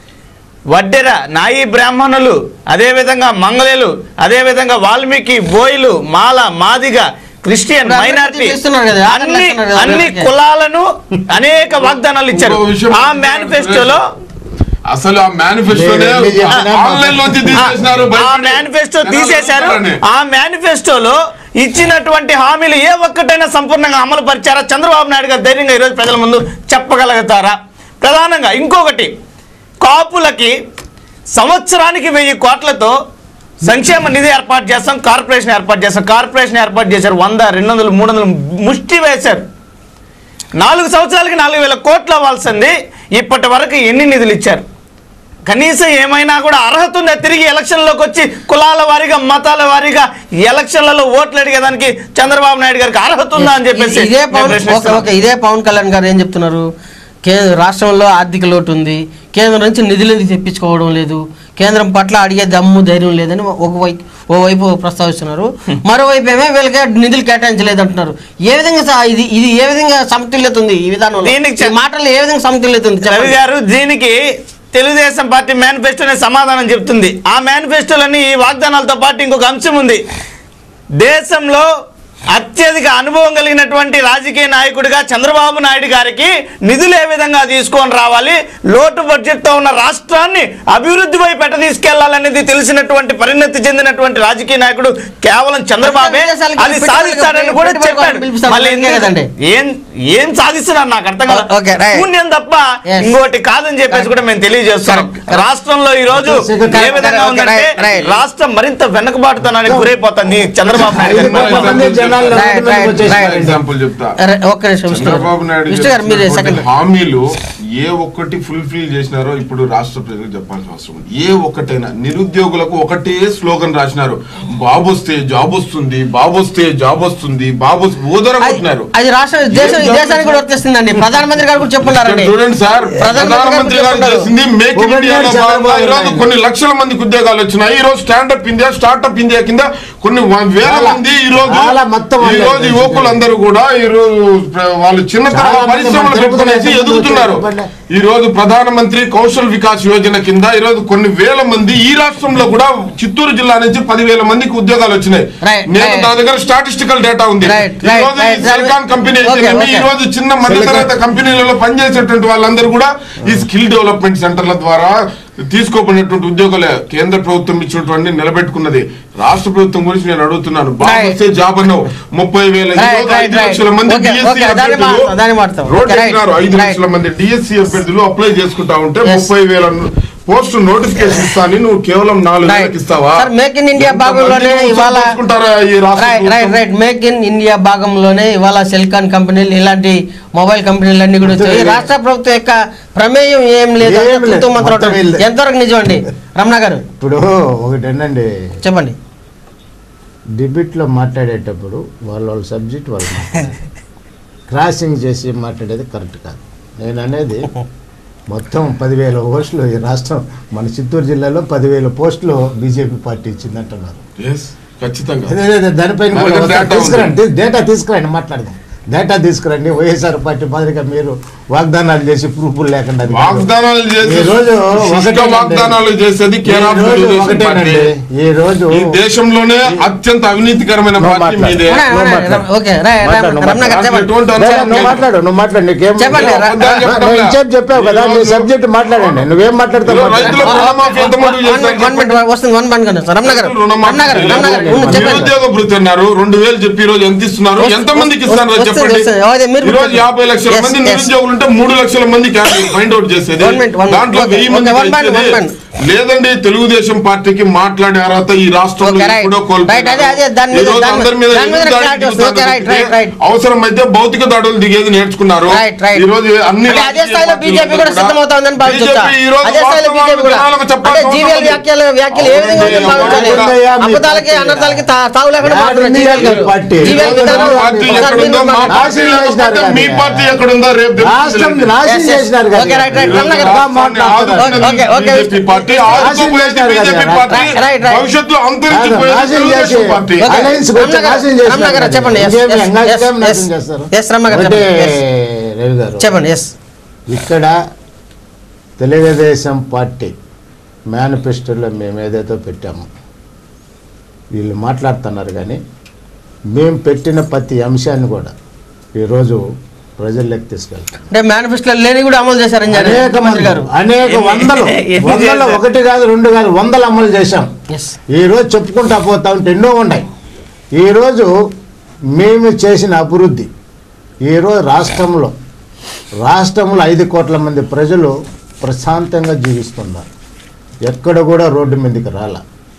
వడ్డెర నాయి బ్రాహ్మణులు అదేవిధంగా మంగళలు అదేవిధంగా వాల్మీకి బోయిలు మాల మాదిగ క్రిస్టియన్ ఇప్పుడు మైనార్టీ అందరికీ ఇస్తున్నారు కదా, ఆర్డర్లు అన్ని ఇస్తున్నారు కదా అన్ని అందరికీ. కులాలను అనేక వాగ్దానాలు ఇచ్చారు ఇంకో విషయం ఆ మేనిఫెస్టోలో అసలు ఆ మేనిఫెస్టోనే మీరు ఎన్ని చెప్పినా ఆన్లైన్ లోంచి తీసేసినారు ఆ బయటికి. మేనిఫెస్టో జనాలు తీసేశారు చూస్తారని. ఆ మేనిఫెస్టోలో ఇచ్చినటువంటి హామీలు ఏ ఒక్కటైనా సంపూర్ణంగా అమలు పరిచారా చంద్రబాబు నాయుడు గారు ధైర్యంగా ఈరోజు ప్రజల ముందు చెప్పగలుగుతారా ప్రధానంగా ఇంకొకటి కాపులకి సంవత్సరానికి వెయ్యి కోట్లతో సంక్షేమ నిధి ఏర్పాటు చేస్తాం కార్పొరేషన్ ఏర్పాటు చేస్తాం కార్పొరేషన్ ఏర్పాటు చేశారు వంద రెండు వందలు మూడు వందలు ముష్టి వేశారు నాలుగు సంవత్సరాలకి నాలుగు వేల కోట్లు అవ్వాల్సింది ఇప్పటి వరకు ఎన్ని నిధులు ఇచ్చారు కనీసం ఏమైనా కూడా అర్హత ఉందా తిరిగి ఎలక్షన్లోకి వచ్చి కులాల వారీగా మతాల వారీగా ఎలక్షన్లలో ఓట్లు అడిగేదానికి చంద్రబాబు నాయుడు గారికి అర్హత ఉందా అని చెప్పేసి ఇదే నేను పవన్ ఓకే ప్రశ్నిస్తున్నాను. ఓకే ఇదే పవన్ కళ్యాణ్ గారు ఏం చెప్తున్నారు కేంద్ర రాష్ట్రంలో ఆర్థిక లోటు ఉంది కేంద్రం నుంచి నిధులు ఎందుకు తెప్పించుకోవడం లేదు కేంద్రం పట్ల అడిగే దమ్ము ధైర్యం లేదని ఒక వైపు ఓవైపు ప్రస్తావిస్తున్నారు మరోవైపు ఏమో వీళ్ళకి నిధులు కేటాయించలేదు అంటున్నారు ఏ విధంగా సా- ఇది ఇది ఏ విధంగా సమతుల్యత ఉంది ఈ విధానంలో దీనికి చె- ఈ మాటల్లో ఏ విధంగా సమతుల్యత ఉంది రవి చెప్పండి. గారు దీనికి తెలుగుదేశం పార్టీ మేనిఫెస్టోనే సమాధానం చెప్తుంది ఆ మేనిఫెస్టోలని ఈ వాగ్దానాలతో పాటు ఇంకొక అంశం ఉంది దేశంలో అత్యధిక అనుభవం కలిగినటువంటి రాజకీయ నాయకుడిగా చంద్రబాబు నాయుడు గారికి నిధులు ఏ విధంగా తీసుకొని రావాలి లోటు బడ్జెట్తో ఉన్న రాష్ట్రాన్ని అభివృద్ధి వైపు ఎట తీసుకెళ్లాలనేది తెలిసినటువంటి పరిణతి చెందినటువంటి రాజకీయ నాయకుడు కేవలం చంద్రబాబే విదేశాలకు అది పెట్టుబడులకు సాధిస్తాడని కూడా పెట్టుబడులకు చెప్పాడు పిలిపిస్తాడు. మళ్ళీ అంతే కదండి. ఏం ఏం సాధిస్తున్నారు నాకు అర్థం కాదు ఓకే, రైట్. శూన్యం తప్ప Yes. ఇంకోటి కాదని చెప్పేసి కూడా మేము తెలియజేస్తున్నాం Correct, correct. రాష్ట్రంలో ఈ రోజు Correct, ఏ విధంగా correct, ఉందంటే right, right. రాష్ట్రం మరింత వెనుకబాటుతనానికి గురైపోతుంది చంద్రబాబు నాయుడు ఐదు గారి కోట్ల మంది పరిపాలన. జనాలు Right, రోడ్డు మీదకి right, వచ్చేసారు. right. ఎగ్జాంపుల్ చెప్తా అరే, ఒక్క నిమిషం విష్ణు గారు. చంద్రబాబు నాయుడు విష్ణు గారు మీరు చేసినటువంటి సెకండ్ హామీలు ఏ ఒక్కటి ఫుల్ఫిల్ చేసినారో ఇప్పుడు రాష్ట్ర ప్రజలకు చెప్పాల్సిన అవసరం ఉంది. ఏ ఒక్కటైనా నిరుద్యోగులకు ఒకటే స్లోగన్ రాసినారు బాబు వస్తే జాబ్ వస్తుంది బాబు వస్తే జాబ్ వస్తుంది బాబు వస్తే ఊదరగొట్టినారు అది- అది రాష్ట్ర దేశం ఈ దేశానికి కూడా వర్తిస్తుందండి ప్రధానమంత్రి గారు కూడా చెప్పున్నారండి ఇక్కడ చూడండి సార్ ప్రధానమంత్రి ప్రధానమంత్రి గారు గారు చేసింది మేక్ ఇన్ ఒకటి ఇండియాలో నాడు భాగంగా చంద్రబాబు ఈ రోజు నాయుడు. కొన్ని లక్షల మందికి ఉద్యోగాలు వచ్చినాయి ఈ రోజు స్టాండప్ ఇండియా స్టార్ట్అప్ ఇండియా కింద కొన్ని వ- వేల చాలా- మంది ఈ రోజు చాలా మొత్తం ఈ రోజు వాళ్ళే. యువకులందరూ కూడా ఈ రోజు ప్ర- వాళ్ళు చిన్న చాలా తరహా మంది పరిశ్రమలు మన తిరుపతిలో పెట్టుకునేసి ఎంతమంది ఎదుగుతున్నారు చెప్పండి. ఈ రోజు ప్రధానమంత్రి కౌశల్ వికాస్ యోజన కింద ఈ రోజు కొన్ని వేల మంది ఈ రాష్ట్రంలో కూడా చిత్తూరు జిల్లా నుంచి పదివేల మందికి ఉద్యోగాలు వచ్చినాయి Right, నేను right. నా దగ్గర స్టాటిస్టికల్ డేటా ఉంది Right, ఈ right, రోజు right. సిలికాన్ కంపెనీ Okay, అయితేనేమి, ఈ okay. రోజు చిన్న మధ్యతరగతి కంపెనీలలో పనిచేసేటువంటి వాళ్ళందరూ కూడా ఈ స్కిల్ డెవలప్మెంట్ సెంటర్ల ద్వారా తీసుకోబడినటువంటి ఉద్యోగాలే కేంద్ర ప్రభుత్వం ఇచ్చినటువంటి నిలబెట్టుకున్నది రాష్ట్ర ప్రభుత్వం గురించి నేను అడుగుతున్నాను బాబు Right. వస్తే జాబ్ అన్నావు ముప్పై వేల ఈ Right, రోజు right, ఐదు right. లక్షల మంది Okay, DSC okay, దాన్ని అభ్యర్థులు మాట్లాడతాం, దాన్ని మాట్లాడతాం. Road Okay, right. ఎక్కినారు ఐదు Right. లక్షల మంది డిఎస్సి అభ్యర్థులు అప్లై చేసుకుంటా ఉంటే Yes. ముప్పై వేల పోస్ట్ నోటిఫికేషన్ ఇస్తాను నువ్వు కేవలం నాలుగు Right. వేలకు ఇస్తావా Sir, make in India ఎంతమంది భాగంలోనే ఉద్యోగం ఇవాళ- తీసుకుంటారా ఈ రాష్ట్ర రైట్ రైట్ ప్రభుత్వం? రైట్ మేక్ ఇన్ ఇండియా భాగంలోనే ఇవాళ సెల్కాన్ కంపెనీలు ఇలాంటి మొబైల్ కంపెనీలు అన్ని కూడా వచ్చాయి అంతే. రాష్ట్ర ప్రభుత్వం యొక్క ప్రమేయం ఏం లేదు ఏం అంతా లేదు. తూతూ మంత్రం మొత్తం వీళ్ళదే. ఎంతవరకు నిజం అండి రమణ గారు ఇప్పుడు ఒకటి ఏంటండి చెప్పండి డిబిట్లో మాట్లాడేటప్పుడు వాళ్ళ వాళ్ళ సబ్జెక్ట్ వాళ్ళు మాట్లాడాలి. క్రాసింగ్ చేసి మాట్లాడేది కరెక్ట్ కాదు నేను అనేది మొత్తం పదివేల పోస్టులు ఈ రాష్ట్రం మన చిత్తూరు జిల్లాలో పదివేల పోస్టులు బీజేపీ పార్టీ ఇచ్చిందంటున్నారు Yes, ఖచ్చితంగా అదే అదే దానిపైన నా కూడా దగ్గర ఒకసారి data ఉంది. తీసుకురండి డేటా తీసుకురండి మాట్లాడదాం డేటా తీసుకురండి వైఎస్ఆర్ పార్టీ మాదిరిగా మీరు వాగ్దానాలు చేసి ప్రూఫ్లు లేకుండా అది కాదు. వాగ్దానాలు చేసి ఈ రోజు శుష్క ఒకటేనండి. వాగ్దానాలు చేసేది ఈ కేరళ రోజు తెలుగుదేశం ఒకటేనండి పార్టీ ఈ రోజు ఈ దేశంలోనే అత్యంత అవినీతికరమైన నువ్వు పార్టీ మాట్లాడు. మీదే అవునా, అవునా, మాట్లాడు. ఓకే రా- రా- మాట్లాడు, రమణ గారు మాట్లాడు. చెప్పండి ఎటువంటి లేదా అనుమానం నువ్వు లేదు. మాట్లాడు నువ్వు మాట్లాడు నీకేం చెప్పండి, రా- అబద్ధాలు చెప్పడం నువ్వు లే. ఇంచేపు చెప్పావు కదా నీ ఈరోజు సబ్జెక్ట్ మాట్లాడండి నువ్వేం మాట్లాడతావు ఈరోజు మాట్లాడు. రైతులకు రుణమాఫీ ఎంతమంది వన్ మినిట్, వన్ మినిట్, వస్తుంది వన్ మినిట్ కన్నా సార్ రమణ గారు రమణ గారు రమణ గారు ఉండు, చెప్పండి నిరుద్యోగ భృతి అన్నారు రెండు వేలు చెప్పి ఈ రోజు ఎంత ఇస్తున్నారు వస్తు- ఎంత మందికి వస్తు- ఇస్తున్నారు వస్తుంది, చెప్పండి వస్తుంది. అదే మీరు ఈ రోజు చెప్పండి. యాభై లక్షల Yes, మంది yes. నిరుద్యోగులు ఉంటే మూడు లక్షల మంది ఫైండ్ అవుట్ చేసేది One minute, one minute. దాంట్లో Okay, వెయ్యి మంది okay, one minute, one minute. లేదండి తెలుగుదేశం పార్టీకి మాట్లాడే అర్హత ఈ రాష్ట్రంలో Okay, right. ఎప్పుడో Right, అదే, అదే, దాని మీద- ఈ రోజు దాని మీద- అందరి మీద దాని మీద ఎందుకు దాడి clarity వస్తుంది. Okay, right, right, right. అవసరం అయితే భౌతిక దాడులు దిగేది నేర్చుకున్నారు రైట్ రైట్ ఈ రోజు అన్ని అంటే అదే స్థాయిలో రాజకీయ బీజేపీ కూడా పార్టీలు సిద్ధమవుతోందని భావించొచ్చా BJP ఈ రోజు అదే స్థాయిలో వాస్తవాలు బీజేపీ కూడా జనాలకు అంటే చెప్పాల్సిన జీవీఎల్ అవసరం వ్యాఖ్యలు వ్యాఖ్యలు ఏ విధంగా ఉందని అవునండి, భావించాలి ఎవరున్నాయా మీ అబద్ధాలకి పార్టీ? అనర్థాలకి తా- తావు లేకుండా యాడ్ మాట్లాడారు ఉంది జీవీఎల్ గారు మీ పార్టీ. జీవీఎల్ ఈ రోజు విధానం మా పార్టీ ఒకసారి ఎక్కడుందో మీరు మా మాట్లాడండి. పార్టీ లేకపోతే మీ పార్టీ ఎక్కడుందో రేపు రాష్ట్రం తెలుస్తుంది. నాశనం Yes, yes. చేసినారు కదా Okay, right, right. రమణ గారు. బాగా మాట్లాడుతున్నారు. Okay, okay, okay. BJP party ఆదుకోపోయేది చేసినారు కదా. BJP party Right, right, right. భవిష్యత్తులో కాదు, అంతరించిపోయేది నాశనం చేసి Telugu Desam party Okay. Alliance Ramana వచ్చి గారు, నాశనం చేసినారు రమణ గారు కదా. చెప్పండి. Yes, ఇంకేం yes, ఎంగా yes, ఇష్టం yes. నాశనం చేస్తారు. Yes, రమణ గారు ఒకటే చెప్పండి. రవి గారు చెప్పండి ఎస్ ఇక్కడ తెలుగుదేశం పార్టీ మేనిఫెస్టోలో మేము ఏదైతే పెట్టామో వీళ్ళు మాట్లాడుతున్నారు కానీ మేము పెట్టిన ప్రతి అంశాన్ని కూడా ఈరోజు ప్రజల్లోకి తీసుకెళ్తాం అంటే మేనిఫెస్టో లేని కూడా అమలు చేశారని చెప్పారు అనేక ముఖ్యమంత్రి మంది గారు అనేక వందలు ఎన్ని వందలు చేశారు? ఒకటి కాదు రెండు కాదు వందలు అమలు చేశాం ఎస్ ఈ రోజు చెప్పుకుంటా పోతా ఉంటే ఎన్నో ఉన్నాయి ఈరోజు మేము చేసిన అభివృద్ధి ఈరోజు రాష్ట్రంలో రాష్ట్రంలో ఐదు కోట్ల మంది ప్రజలు ప్రశాంతంగా జీవిస్తున్నారు ఎక్కడ కూడా రోడ్డు మీదకి రాల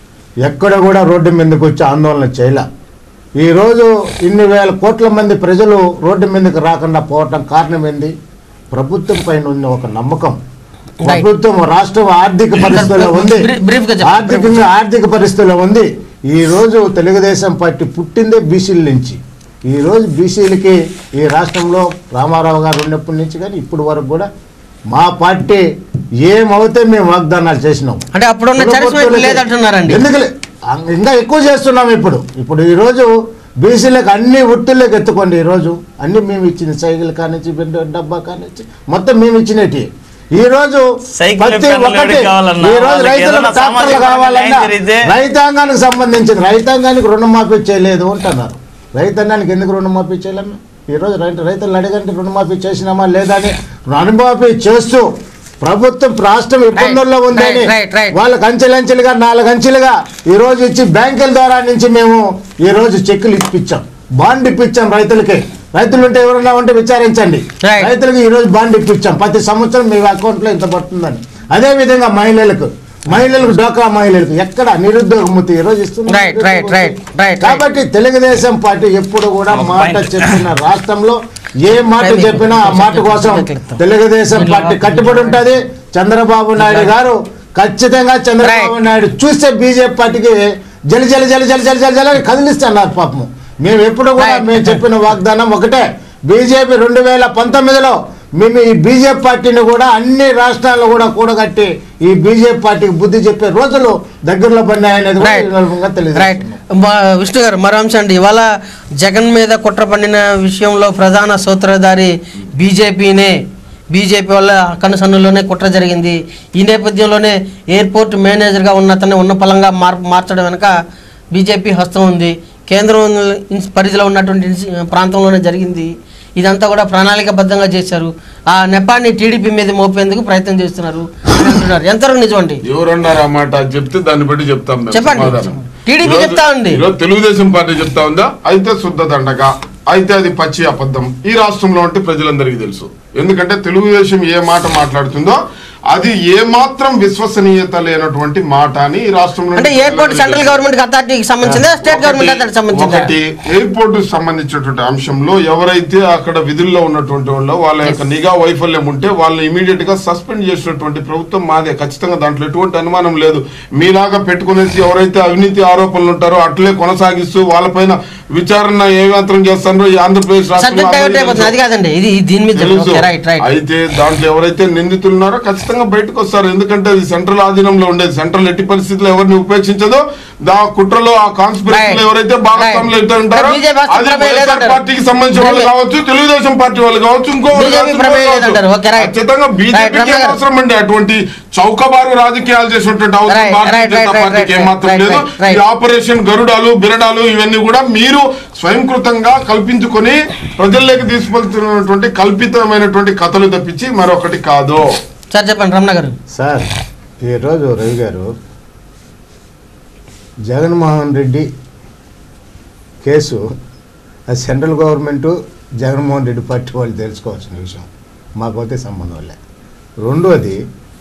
ఎక్కడ కూడా రోడ్డు మీదకి వచ్చి ఆందోళన చేయలే ఈరోజు ఇన్ని వేల కోట్ల మంది ప్రజలు రోడ్డు మీదకి రాకుండా పోవటం కారణం ఏంది ప్రభుత్వం పైన ఉన్న ఒక నమ్మకం ప్రభుత్వం రాష్ట్రం ఆర్థిక పరిస్థితుల్లో ఉంది బ్రీ- బ్రీఫ్గా చెప్పండి. ఆర్థికంగా ఆర్థిక పరిస్థితుల్లో ఉంది ఈ రోజు తెలుగుదేశం పార్టీ పుట్టిందే బీసీల నుంచి ఈ రోజు బీసీలకి ఈ రాష్ట్రంలో రామారావు గారు ఉన్నప్పటి నుంచి కానీ ఇప్పుడు వరకు కూడా మా పార్టీ ఏమవుతే మేము వాగ్దానాలు చేసినాం అంటే అప్పుడున్న చరిస్మా ఇప్పుడు లేదంటున్నారండి ఎందుకు లే- అం- ఇంకా ఎక్కువ చేస్తున్నాం ఇప్పుడు ఇప్పుడు ఈ రోజు బీసీలకు అన్ని వృత్తుల్లోకి ఎత్తుకోండి ఈ రోజు అన్ని మేము ఇచ్చింది సైకిల్ కానిచ్చి బిడ్డ డబ్బా కానిచ్చి మొత్తం మేము ఇచ్చినట్టు ఈ రోజు సైకిల్ ప్రతి పెన్నులు ఒక్కటి ఎవరికి కావాలన్నా, ఈ రోజు వాళ్ళకి రైతులకు ఏదైనా ట్రాక్టర్లు సామాజిక కావాలన్నా న్యాయం జరిగితే రైతాంగానికి సంబంధించింది రైతాంగానికి రుణమాఫీ చేయలేదు అంటున్నారు రైతాంగానికి ఎందుకు రుణమాఫీ చేయలేము ఈరోజు రైతు రైతులను అడిగంటే రుణమాఫీ చేసినామా లేదా అని రుణమాఫీ చేస్తూ ప్రభుత్వం రాష్ట్రం ఇబ్బందుల్లో ఉందని right, right, right. వాళ్ళకి అంచెలంచెలుగా నాలుగు అంచెలుగా ఈ రోజు ఇచ్చి బ్యాంకుల ద్వారా నుంచి మేము ఈ రోజు చెక్కులు ఇప్పించాం బాండ్ ఇప్పించాం రైతులకి రైతులు ఉంటే ఎవరైనా ఉంటే విచారించండి Right. రైతులకు ఈ రోజు బాండ్ ఇప్పించాం ప్రతి సంవత్సరం మీ అకౌంట్లో ఇంత పడుతుందని అదే విధంగా మహిళలకు మహిళలకు డోక్రా మహిళలకు ఎక్కడ నిరుద్యోగముతి ఈ రోజు ఇస్తుంది Right, right, right, right, right. కాబట్టి తెలుగుదేశం పార్టీ ఎప్పుడు కూడా ఒక మాట point. చెప్పిన రాష్ట్రంలో ఏ మాట Right. చెప్పినా ఆ మాట కోసం తెలుగుదేశం పార్టీ కట్టుబడి ఉంటది చంద్రబాబు నాయుడు గారు ఖచ్చితంగా చంద్రబాబు నాయుడు చూస్తే బీజేపీ పార్టీకి జలి జలి జలి జలి జలి జలి జలి అని కదిలిస్తున్నారు పాపము మేము ఎప్పుడు కూడా Right. మేము చెప్పిన వాగ్దానం ఒకటే బీజేపీ రెండు వేల పంతొమ్మిదిలో మేము ఈ బీజేపీ పార్టీని కూడా అన్ని రాష్ట్రాల్లో కూడా కూడగట్టి ఈ బీజేపీ పార్టీకి బుద్ధి చెప్పే రోజులు దగ్గరలో పడినాయనేది కూడా రైట్ ఈ సందర్భంగా రైట్ తెలియజేస్తున్నాం. మా విష్ణు గారు మరో అంశం అండి ఇవాళ జగన్ మీద కుట్ర పండిన విషయంలో ప్రధాన సూత్రధారి బీజేపీనే బీజేపీ వల్ల కనుసన్నులోనే కుట్ర జరిగింది ఈ నేపథ్యంలోనే ఎయిర్పోర్ట్ మేనేజర్గా ఉన్న అతన్ని ఉన్న పలంగా మార్ మార్చడం వెనుక బీజేపీ హస్తం ఉంది కేంద్రం ఇన్స్- పరిధిలో ఉన్నటువంటి ఇన్స్- ప్రాంతంలోనే జరిగింది ఇదంతా కూడా ప్రణాళికబద్ధంగా చేశారు ఆ నెపాన్ని టీడీపీ మీద మోపేందుకు ప్రయత్నం చేస్తున్నారు అని అంటున్నారు ఎంతవరకు నిజం అండి ఎవరన్నారు ఆ మాట అది చెప్తే దాన్ని బట్టి చెప్తాం మేము చెప్పండి. సమాధానం. టీడీపీ ఈరోజు- చెప్తా ఉంది. ఈరోజు తెలుగుదేశం పార్టీ చెప్తా ఉందా అయితే శుద్ధ దండగ అయితే అది పచ్చి అబద్ధం ఈ రాష్ట్రంలో అంటే ప్రజలందరికీ తెలుసు ఎందుకంటే తెలుగుదేశం ఏ మాట మాట్లాడుతుందో అది ఏమాత్రం విశ్వసనీయత లేనటువంటి మాట అని ఈ రాష్ట్రంలో అంటే ఎయిర్పోర్ట్ సెంట్రల్ గవర్నమెంట్ అథారిటీకి సంబంధించిందా స్టేట్ గవర్నమెంట్ అథారిటీ సంబంధించిందా ఒకటి ఎయిర్పోర్ట్ సంబంధించినటువంటి అంశంలో ఎవరైతే అక్కడ విధుల్లో ఉన్నటువంటి వాళ్ళు వాళ్ళ యొక్క నిఘా వైఫల్యం ఉంటే వాళ్ళని ఇమీడియట్ గా సస్పెండ్ చేసినటువంటి ప్రభుత్వం మాదే ఖచ్చితంగా దాంట్లో ఎటువంటి అనుమానం లేదు మీలాగా పెట్టుకునేసి ఎవరైతే అవినీతి ఆరోపణలు ఉంటారో అట్లే కొనసాగిస్తూ వాళ్ళపైన విచారణ ఏ మాత్రం చేస్తారో ఈ ఆంధ్రప్రదేశ్ సబ్జెక్ట్ డైవర్ట్ అయిపోతుంది అది కాదండి ఇది ఇది దీని మీద తెలుసు ఓకే, రైట్ రైట్ అయితే దాంట్లో ఎవరైతే నిందితులు ఉన్నారో ఖచ్చితంగా బయటకు వస్తారు ఎందుకంటే అది సెంట్రల్ ఆధీనంలో ఉండేది సెంట్రల్ ఎట్టి పరిస్థితుల్లో ఎవరిని ఉపేక్షించదో దా కుట్రలో ఆ కాన్స్పిరసీలో Right. ఎవరైతే భాగస్వాములు అయితే ఉంటారో BJP వాస్తవ అది ప్రమేయం వైఎస్ఆర్ లేదంటారు. పార్టీకి సంబంధించిన వాళ్ళు BJP కావచ్చు తెలుగుదేశం పార్టీ వాళ్ళు కావచ్చు ఇంకో వాళ్ళు BJP కావచ్చు, ఇంకో ప్రమేయం వాళ్ళు లేదంటారు. కావచ్చు. Okay, right. ఖచ్చితంగా Right, బీజేపీకి రమణ గారు. అవసరం అండి అటువంటి చౌకబారు రాజకీయాలు చేసినటువంటి అవసరం Right, Bharatiya right, Janata right, పార్టీకి right, ఏమాత్రం right, లేదు right, right. ఈ ఆపరేషన్ గరుడాలు బిరడాలు ఇవన్నీ కూడా మీరు స్వయంకృతంగా కల్పించుకొని ప్రజల్లోకి తీసుకెళ్తున్నటువంటి కల్పితమైనటువంటి కథలు తప్పించి మరొకటి కాదు సార్ చెప్పండి రమణ గారు సార్ ఈరోజు రవి గారు జగన్మోహన్ రెడ్డి కేసు అది central government Jaganmohan Reddy party వాళ్ళు తెలుసుకోవాల్సిన విషయం మాకైతే సంబంధం లే రెండోది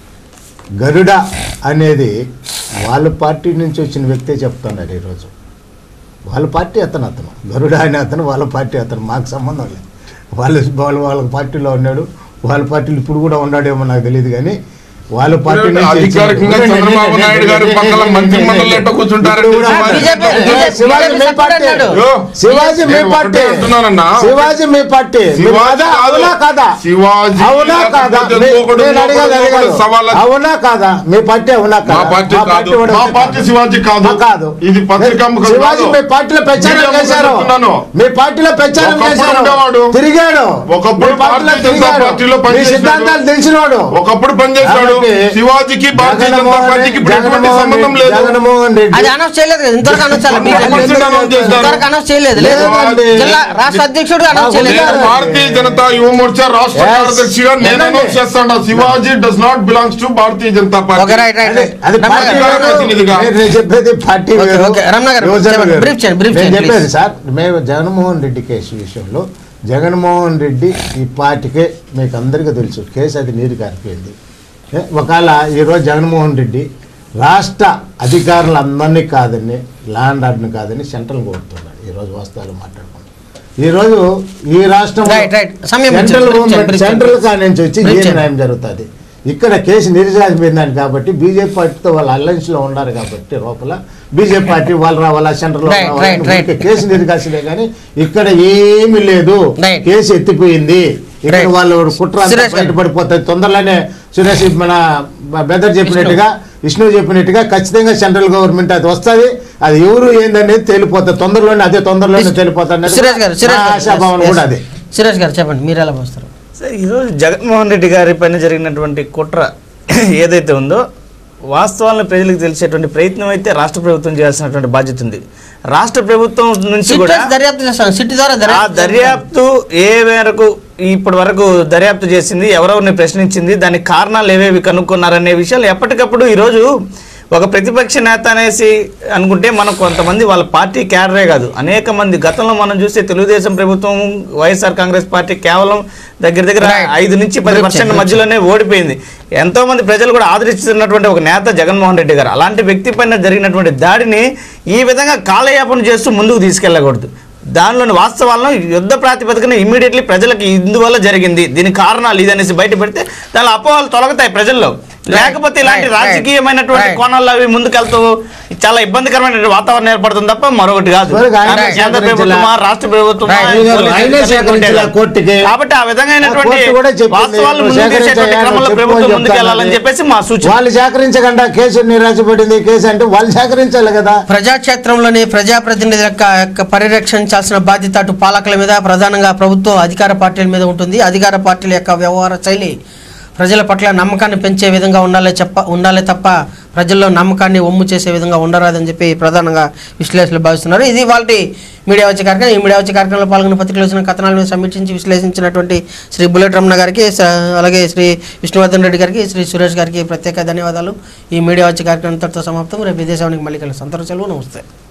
గరుడ అనేది వాళ్ళ పార్టీ నుంచి వచ్చిన వ్యక్తే చెప్తున్నారు ఈరోజు వాళ్ళ పార్టీ అతను అతను గరుడ అనే అతను వాళ్ళ పార్టీ అతను మాకు సంబంధం లేదు వాళ్ళు వాళ్ళ వాళ్ళ పార్టీలో ఉన్నాడు వాళ్ళ పార్టీలో ఇప్పుడు కూడా ఉన్నాడేమో నాకు తెలియదు కానీ వాళ్ళ పార్టీ నుంచి అధికారికంగా వచ్చిన- చంద్రబాబు నాయుడు గారు పక్కన మంత్రి మండలి ఎట్ట కూర్చుంటారంటే ఇప్పుడు కూడా శివాజీ- BJP ఏ, శివాజీ మీ పార్టీ అన్నాడు. యో, శివాజీ మీ నేను పార్టీ ఒకటే అంటున్నానన్నా. శివాజీ మీ పార్టీ మీరు శివాజీ కాదా? కాదు. అవునా కాదా శివాజీ అవునా కాదా లేకపోతే మీ- ఇంకొకడు, నేను అడిగేది ఇంకొకడు అడిగాను. సవాళ్ళ- అవునా కాదా మీ పార్టీ అవునా మా కాదా పార్టీ కాదు కూడా మా ఉంది పార్టీ కాదా? శివాజీ కాదు మా కాదు ఇది పత్రికా ముఖం శివాజీ కాదు. మీ పార్టీలో ప్రచారం మీడియా ముఖం చేశారు చెప్తున్నాను. మీ పార్టీలో ప్రచారం ఒకప్పుడు చేశారు ఉండేవాడు. తిరిగాడు ఒకప్పుడు మీ పార్టీలో భారతీయ జనతా తిరిగాడు. పార్టీలో మీ పనిచేశాడు. సిద్ధాంతాలు తెలిసినవాడు ఒకప్పుడు పనిచేశాడు కాబట్టి శివాజీకి భారతీయ జనతా జగన్మోహన్ పార్టీకి ఇప్పుడు ఎటువంటి జగన్మోహన్ సంబంధం రెడ్డి- లేదు జగన్మోహన్ రెడ్డి అది అనౌన్స్ చేయలేదు కదా ఇంతవరకు అనౌన్స్ చేయాలి హండ్రెడ్ పర్సెంట్ అనౌన్స్ చేశారు. ఇంతవరకు అనౌన్స్ చేయలేదు లేదు లేదండి. జిల్లా రాష్ట్ర అధ్యక్షుడు అనౌన్స్ లేదు. చేయలేదు నేను భారతీయ జనతా యువ మోర్చా రాష్ట్ర Yes. కార్యదర్శిగా నేను వినండి. అనౌన్స్ చేస్తాను Shivaji does not belongs to Bharatiya Janata okay party right right అది రైట్ అది రమణ పార్టీ గారు. వేరు. ప్రతినిధిగా. నేను నేను చెప్పేది పార్టీ ఓకే, వేరు. ఓకే. రమణ గారు, యువజన చెప్పండి. వేరు. బ్రీఫ్ చేయండి, బ్రీఫ్ నేను చేయండి, చెప్పేది ప్లీజ్. సార్ మేము జగన్మోహన్ రెడ్డి కేసు విషయంలో జగన్మోహన్ రెడ్డి ఈ పార్టీకే మీకు అందరికీ తెలుసు కేసు అది నీరు కారిపోయింది ఏ, ఒకవేళ ఈరోజు జగన్మోహన్ రెడ్డి రాష్ట్ర అధికారులందరినీ కాదని ల్యాండ్ ఆర్డర్ని కాదని సెంట్రల్ కోరుతున్నాడు ఈరోజు వాస్తవాలు మాట్లాడుకుంటాం ఈరోజు ఈ రాష్ట్రం Right, right. సమయం ఇచ్చారు. సెంట్రల్ బ్రీఫ్ చేయండి, గవర్నమెంట్ బ్రీఫ్ సెంట్రల్ చేయండి. కాడి నుంచి వచ్చి బ్రీఫ్ ఏ చేయండి. న్యాయం జరుగుతుంది ఇక్కడ కేసు నిరసాగిపోయిందని కాబట్టి బీజేపీ పార్టీతో వాళ్ళు అలయన్స్ లో ఉన్నారు కాబట్టి లోపల బీజేపీ పార్టీ వాళ్ళు రావాలా సెంటర్ లో Right, రావాలా right, అని right. ఊరికే కేసు నిరకాసిలే కానీ ఇక్కడ ఏమీ లేదు Right. కేసు ఎత్తిపోయింది ఇక్కడ Right. వాళ్ళు కుట్ర అంతా సురేష్ గారు. బయటపడిపోతుంది తొందరలోనే సురేష్ మన బెదర్ చెప్పినట్టుగా విష్ణు చెప్పినట్టుగా ఖచ్చితంగా సెంట్రల్ గవర్నమెంట్ అది వస్తుంది అది ఎవరు ఏందనేది తేలిపోతుంది తొందరలోనే అదే తొందరలోనే తేలిపోతుంది సురేష్ గారు సురేష్ గారు. ఆశాభావం Yes, కూడా yes. అదే సురేష్ గారు చెప్పండి మీరు ఎలా పోస్తారు సార్ ఈరోజు జగన్మోహన్ రెడ్డి గారి పైన జరిగినటువంటి కుట్ర ఏదైతే ఉందో వాస్తవాలను ప్రజలకు తెలిసేటువంటి ప్రయత్నం అయితే రాష్ట్ర ప్రభుత్వం చేయాల్సినటువంటి బాధ్యత ఉంది రాష్ట్ర ప్రభుత్వం నుంచి సిట్ కూడా వేసి దర్యాప్తు చేస్తాను సిట్ ద్వారా ఆ దర్యాప్తు దర్యాప్తు ఏ మేరకు ఇప్పటి వరకు దర్యాప్తు చేసింది ఎవరెవరిని ప్రశ్నించింది దానికి కారణాలు ఏవేవి కనుక్కున్నారనే విషయాలు ఎప్పటికప్పుడు ఈరోజు ఒక ప్రతిపక్ష నేత అనేసి అనుకుంటే మనం కొంతమంది వాళ్ళ పార్టీ క్యాడరే కాదు అనేక మంది గతంలో మనం చూస్తే తెలుగుదేశం ప్రభుత్వం వైఎస్ఆర్ కాంగ్రెస్ పార్టీ కేవలం దగ్గర దగ్గర Right. ఐదు నుంచి పది పర్సెంట్ మధ్యలోనే ఓడిపోయింది ఎంతో మంది ప్రజలు కూడా ఆదరిస్తున్నటువంటి ఒక నేత జగన్మోహన్ రెడ్డి గారు అలాంటి వ్యక్తి పైన జరిగినటువంటి దాడిని ఈ విధంగా కాలయాపన చేస్తూ ముందుకు తీసుకెళ్ళకూడదు దానిలోని వాస్తవాలను యుద్ధ ప్రాతిపదికన ఇమ్మీడియట్లీ ప్రజలకు ఇందువల్ల జరిగింది దీని కారణాలు ఇది అనేసి బయట పెడితే దాని అపోహలు తొలగుతాయి ప్రజల్లో లేకపోతే ఇలాంటి right, right, రాజకీయమైనటువంటి right. కోణాల్లో అవి ముందుకెళ్తూ చాలా ఇబ్బందికరమైన వాతావరణం ఏర్పడుతుంది తప్ప మరొకటి కాదు చివరికి ఆయన కానీ కేంద్ర సేకరించలా. ప్రభుత్వమా రాష్ట్ర ప్రభుత్వమా Right. పోలీసులు ఆయనే సేకరించలా కాదు. కోర్టుకి. కాబట్టి ఆ విధమైనటువంటి కోర్టు కూడా చెప్పింది, వాస్తవాలు నువ్వు ముందుకు తీసేటువంటి సేకరించాయా, క్రమంలో నువ్వు ప్రభుత్వం చెప్పు అని ముందుకు వెళ్ళాలని చెప్తానని. చెప్పేసి మా సూచన వాళ్ళు సేకరించకుండా కేసు నిరాశపడింది కేసు అంటే వాళ్ళు సేకరించాలి కదా ప్రజాక్షేత్రంలోని ప్రజాప్రతినిధుల యొక్క యొక్క పరిరక్షించాల్సిన బాధ్యత అటు పాలకుల మీద ప్రధానంగా ప్రభుత్వ అధికార పార్టీల మీద ఉంటుంది అధికార పార్టీల యొక్క వ్యవహార శైలి ప్రజల పట్ల నమ్మకాన్ని పెంచే విధంగా ఉండాలి చెప్ప ఉండాలి తప్ప ప్రజల్లో నమ్మకాన్ని ఒమ్ము చేసే విధంగా ఉండరాదని చెప్పి ప్రధానంగా విశ్లేషకులు భావిస్తున్నారు ఇది వాళ్ళ మీడియా వచ్చే కార్యక్రమం ఈ మీడియా వచ్చే కార్యక్రమంలో పాల్గొన్న పత్రికలు వచ్చిన కథనాల మీద సమీక్షించి విశ్లేషించినటువంటి శ్రీ బుల్లెట్ రమణ గారికి స- అలాగే శ్రీ విష్ణువర్ధన్ రెడ్డి గారికి శ్రీ సురేష్ గారికి ప్రత్యేక ధన్యవాదాలు ఈ మీడియా వచ్చే కార్యక్రమం ఇంతటితో సమాప్తం రేపు విదేశానికి మళ్ళీ కలిసి అంతరం సెలవు నమస్తే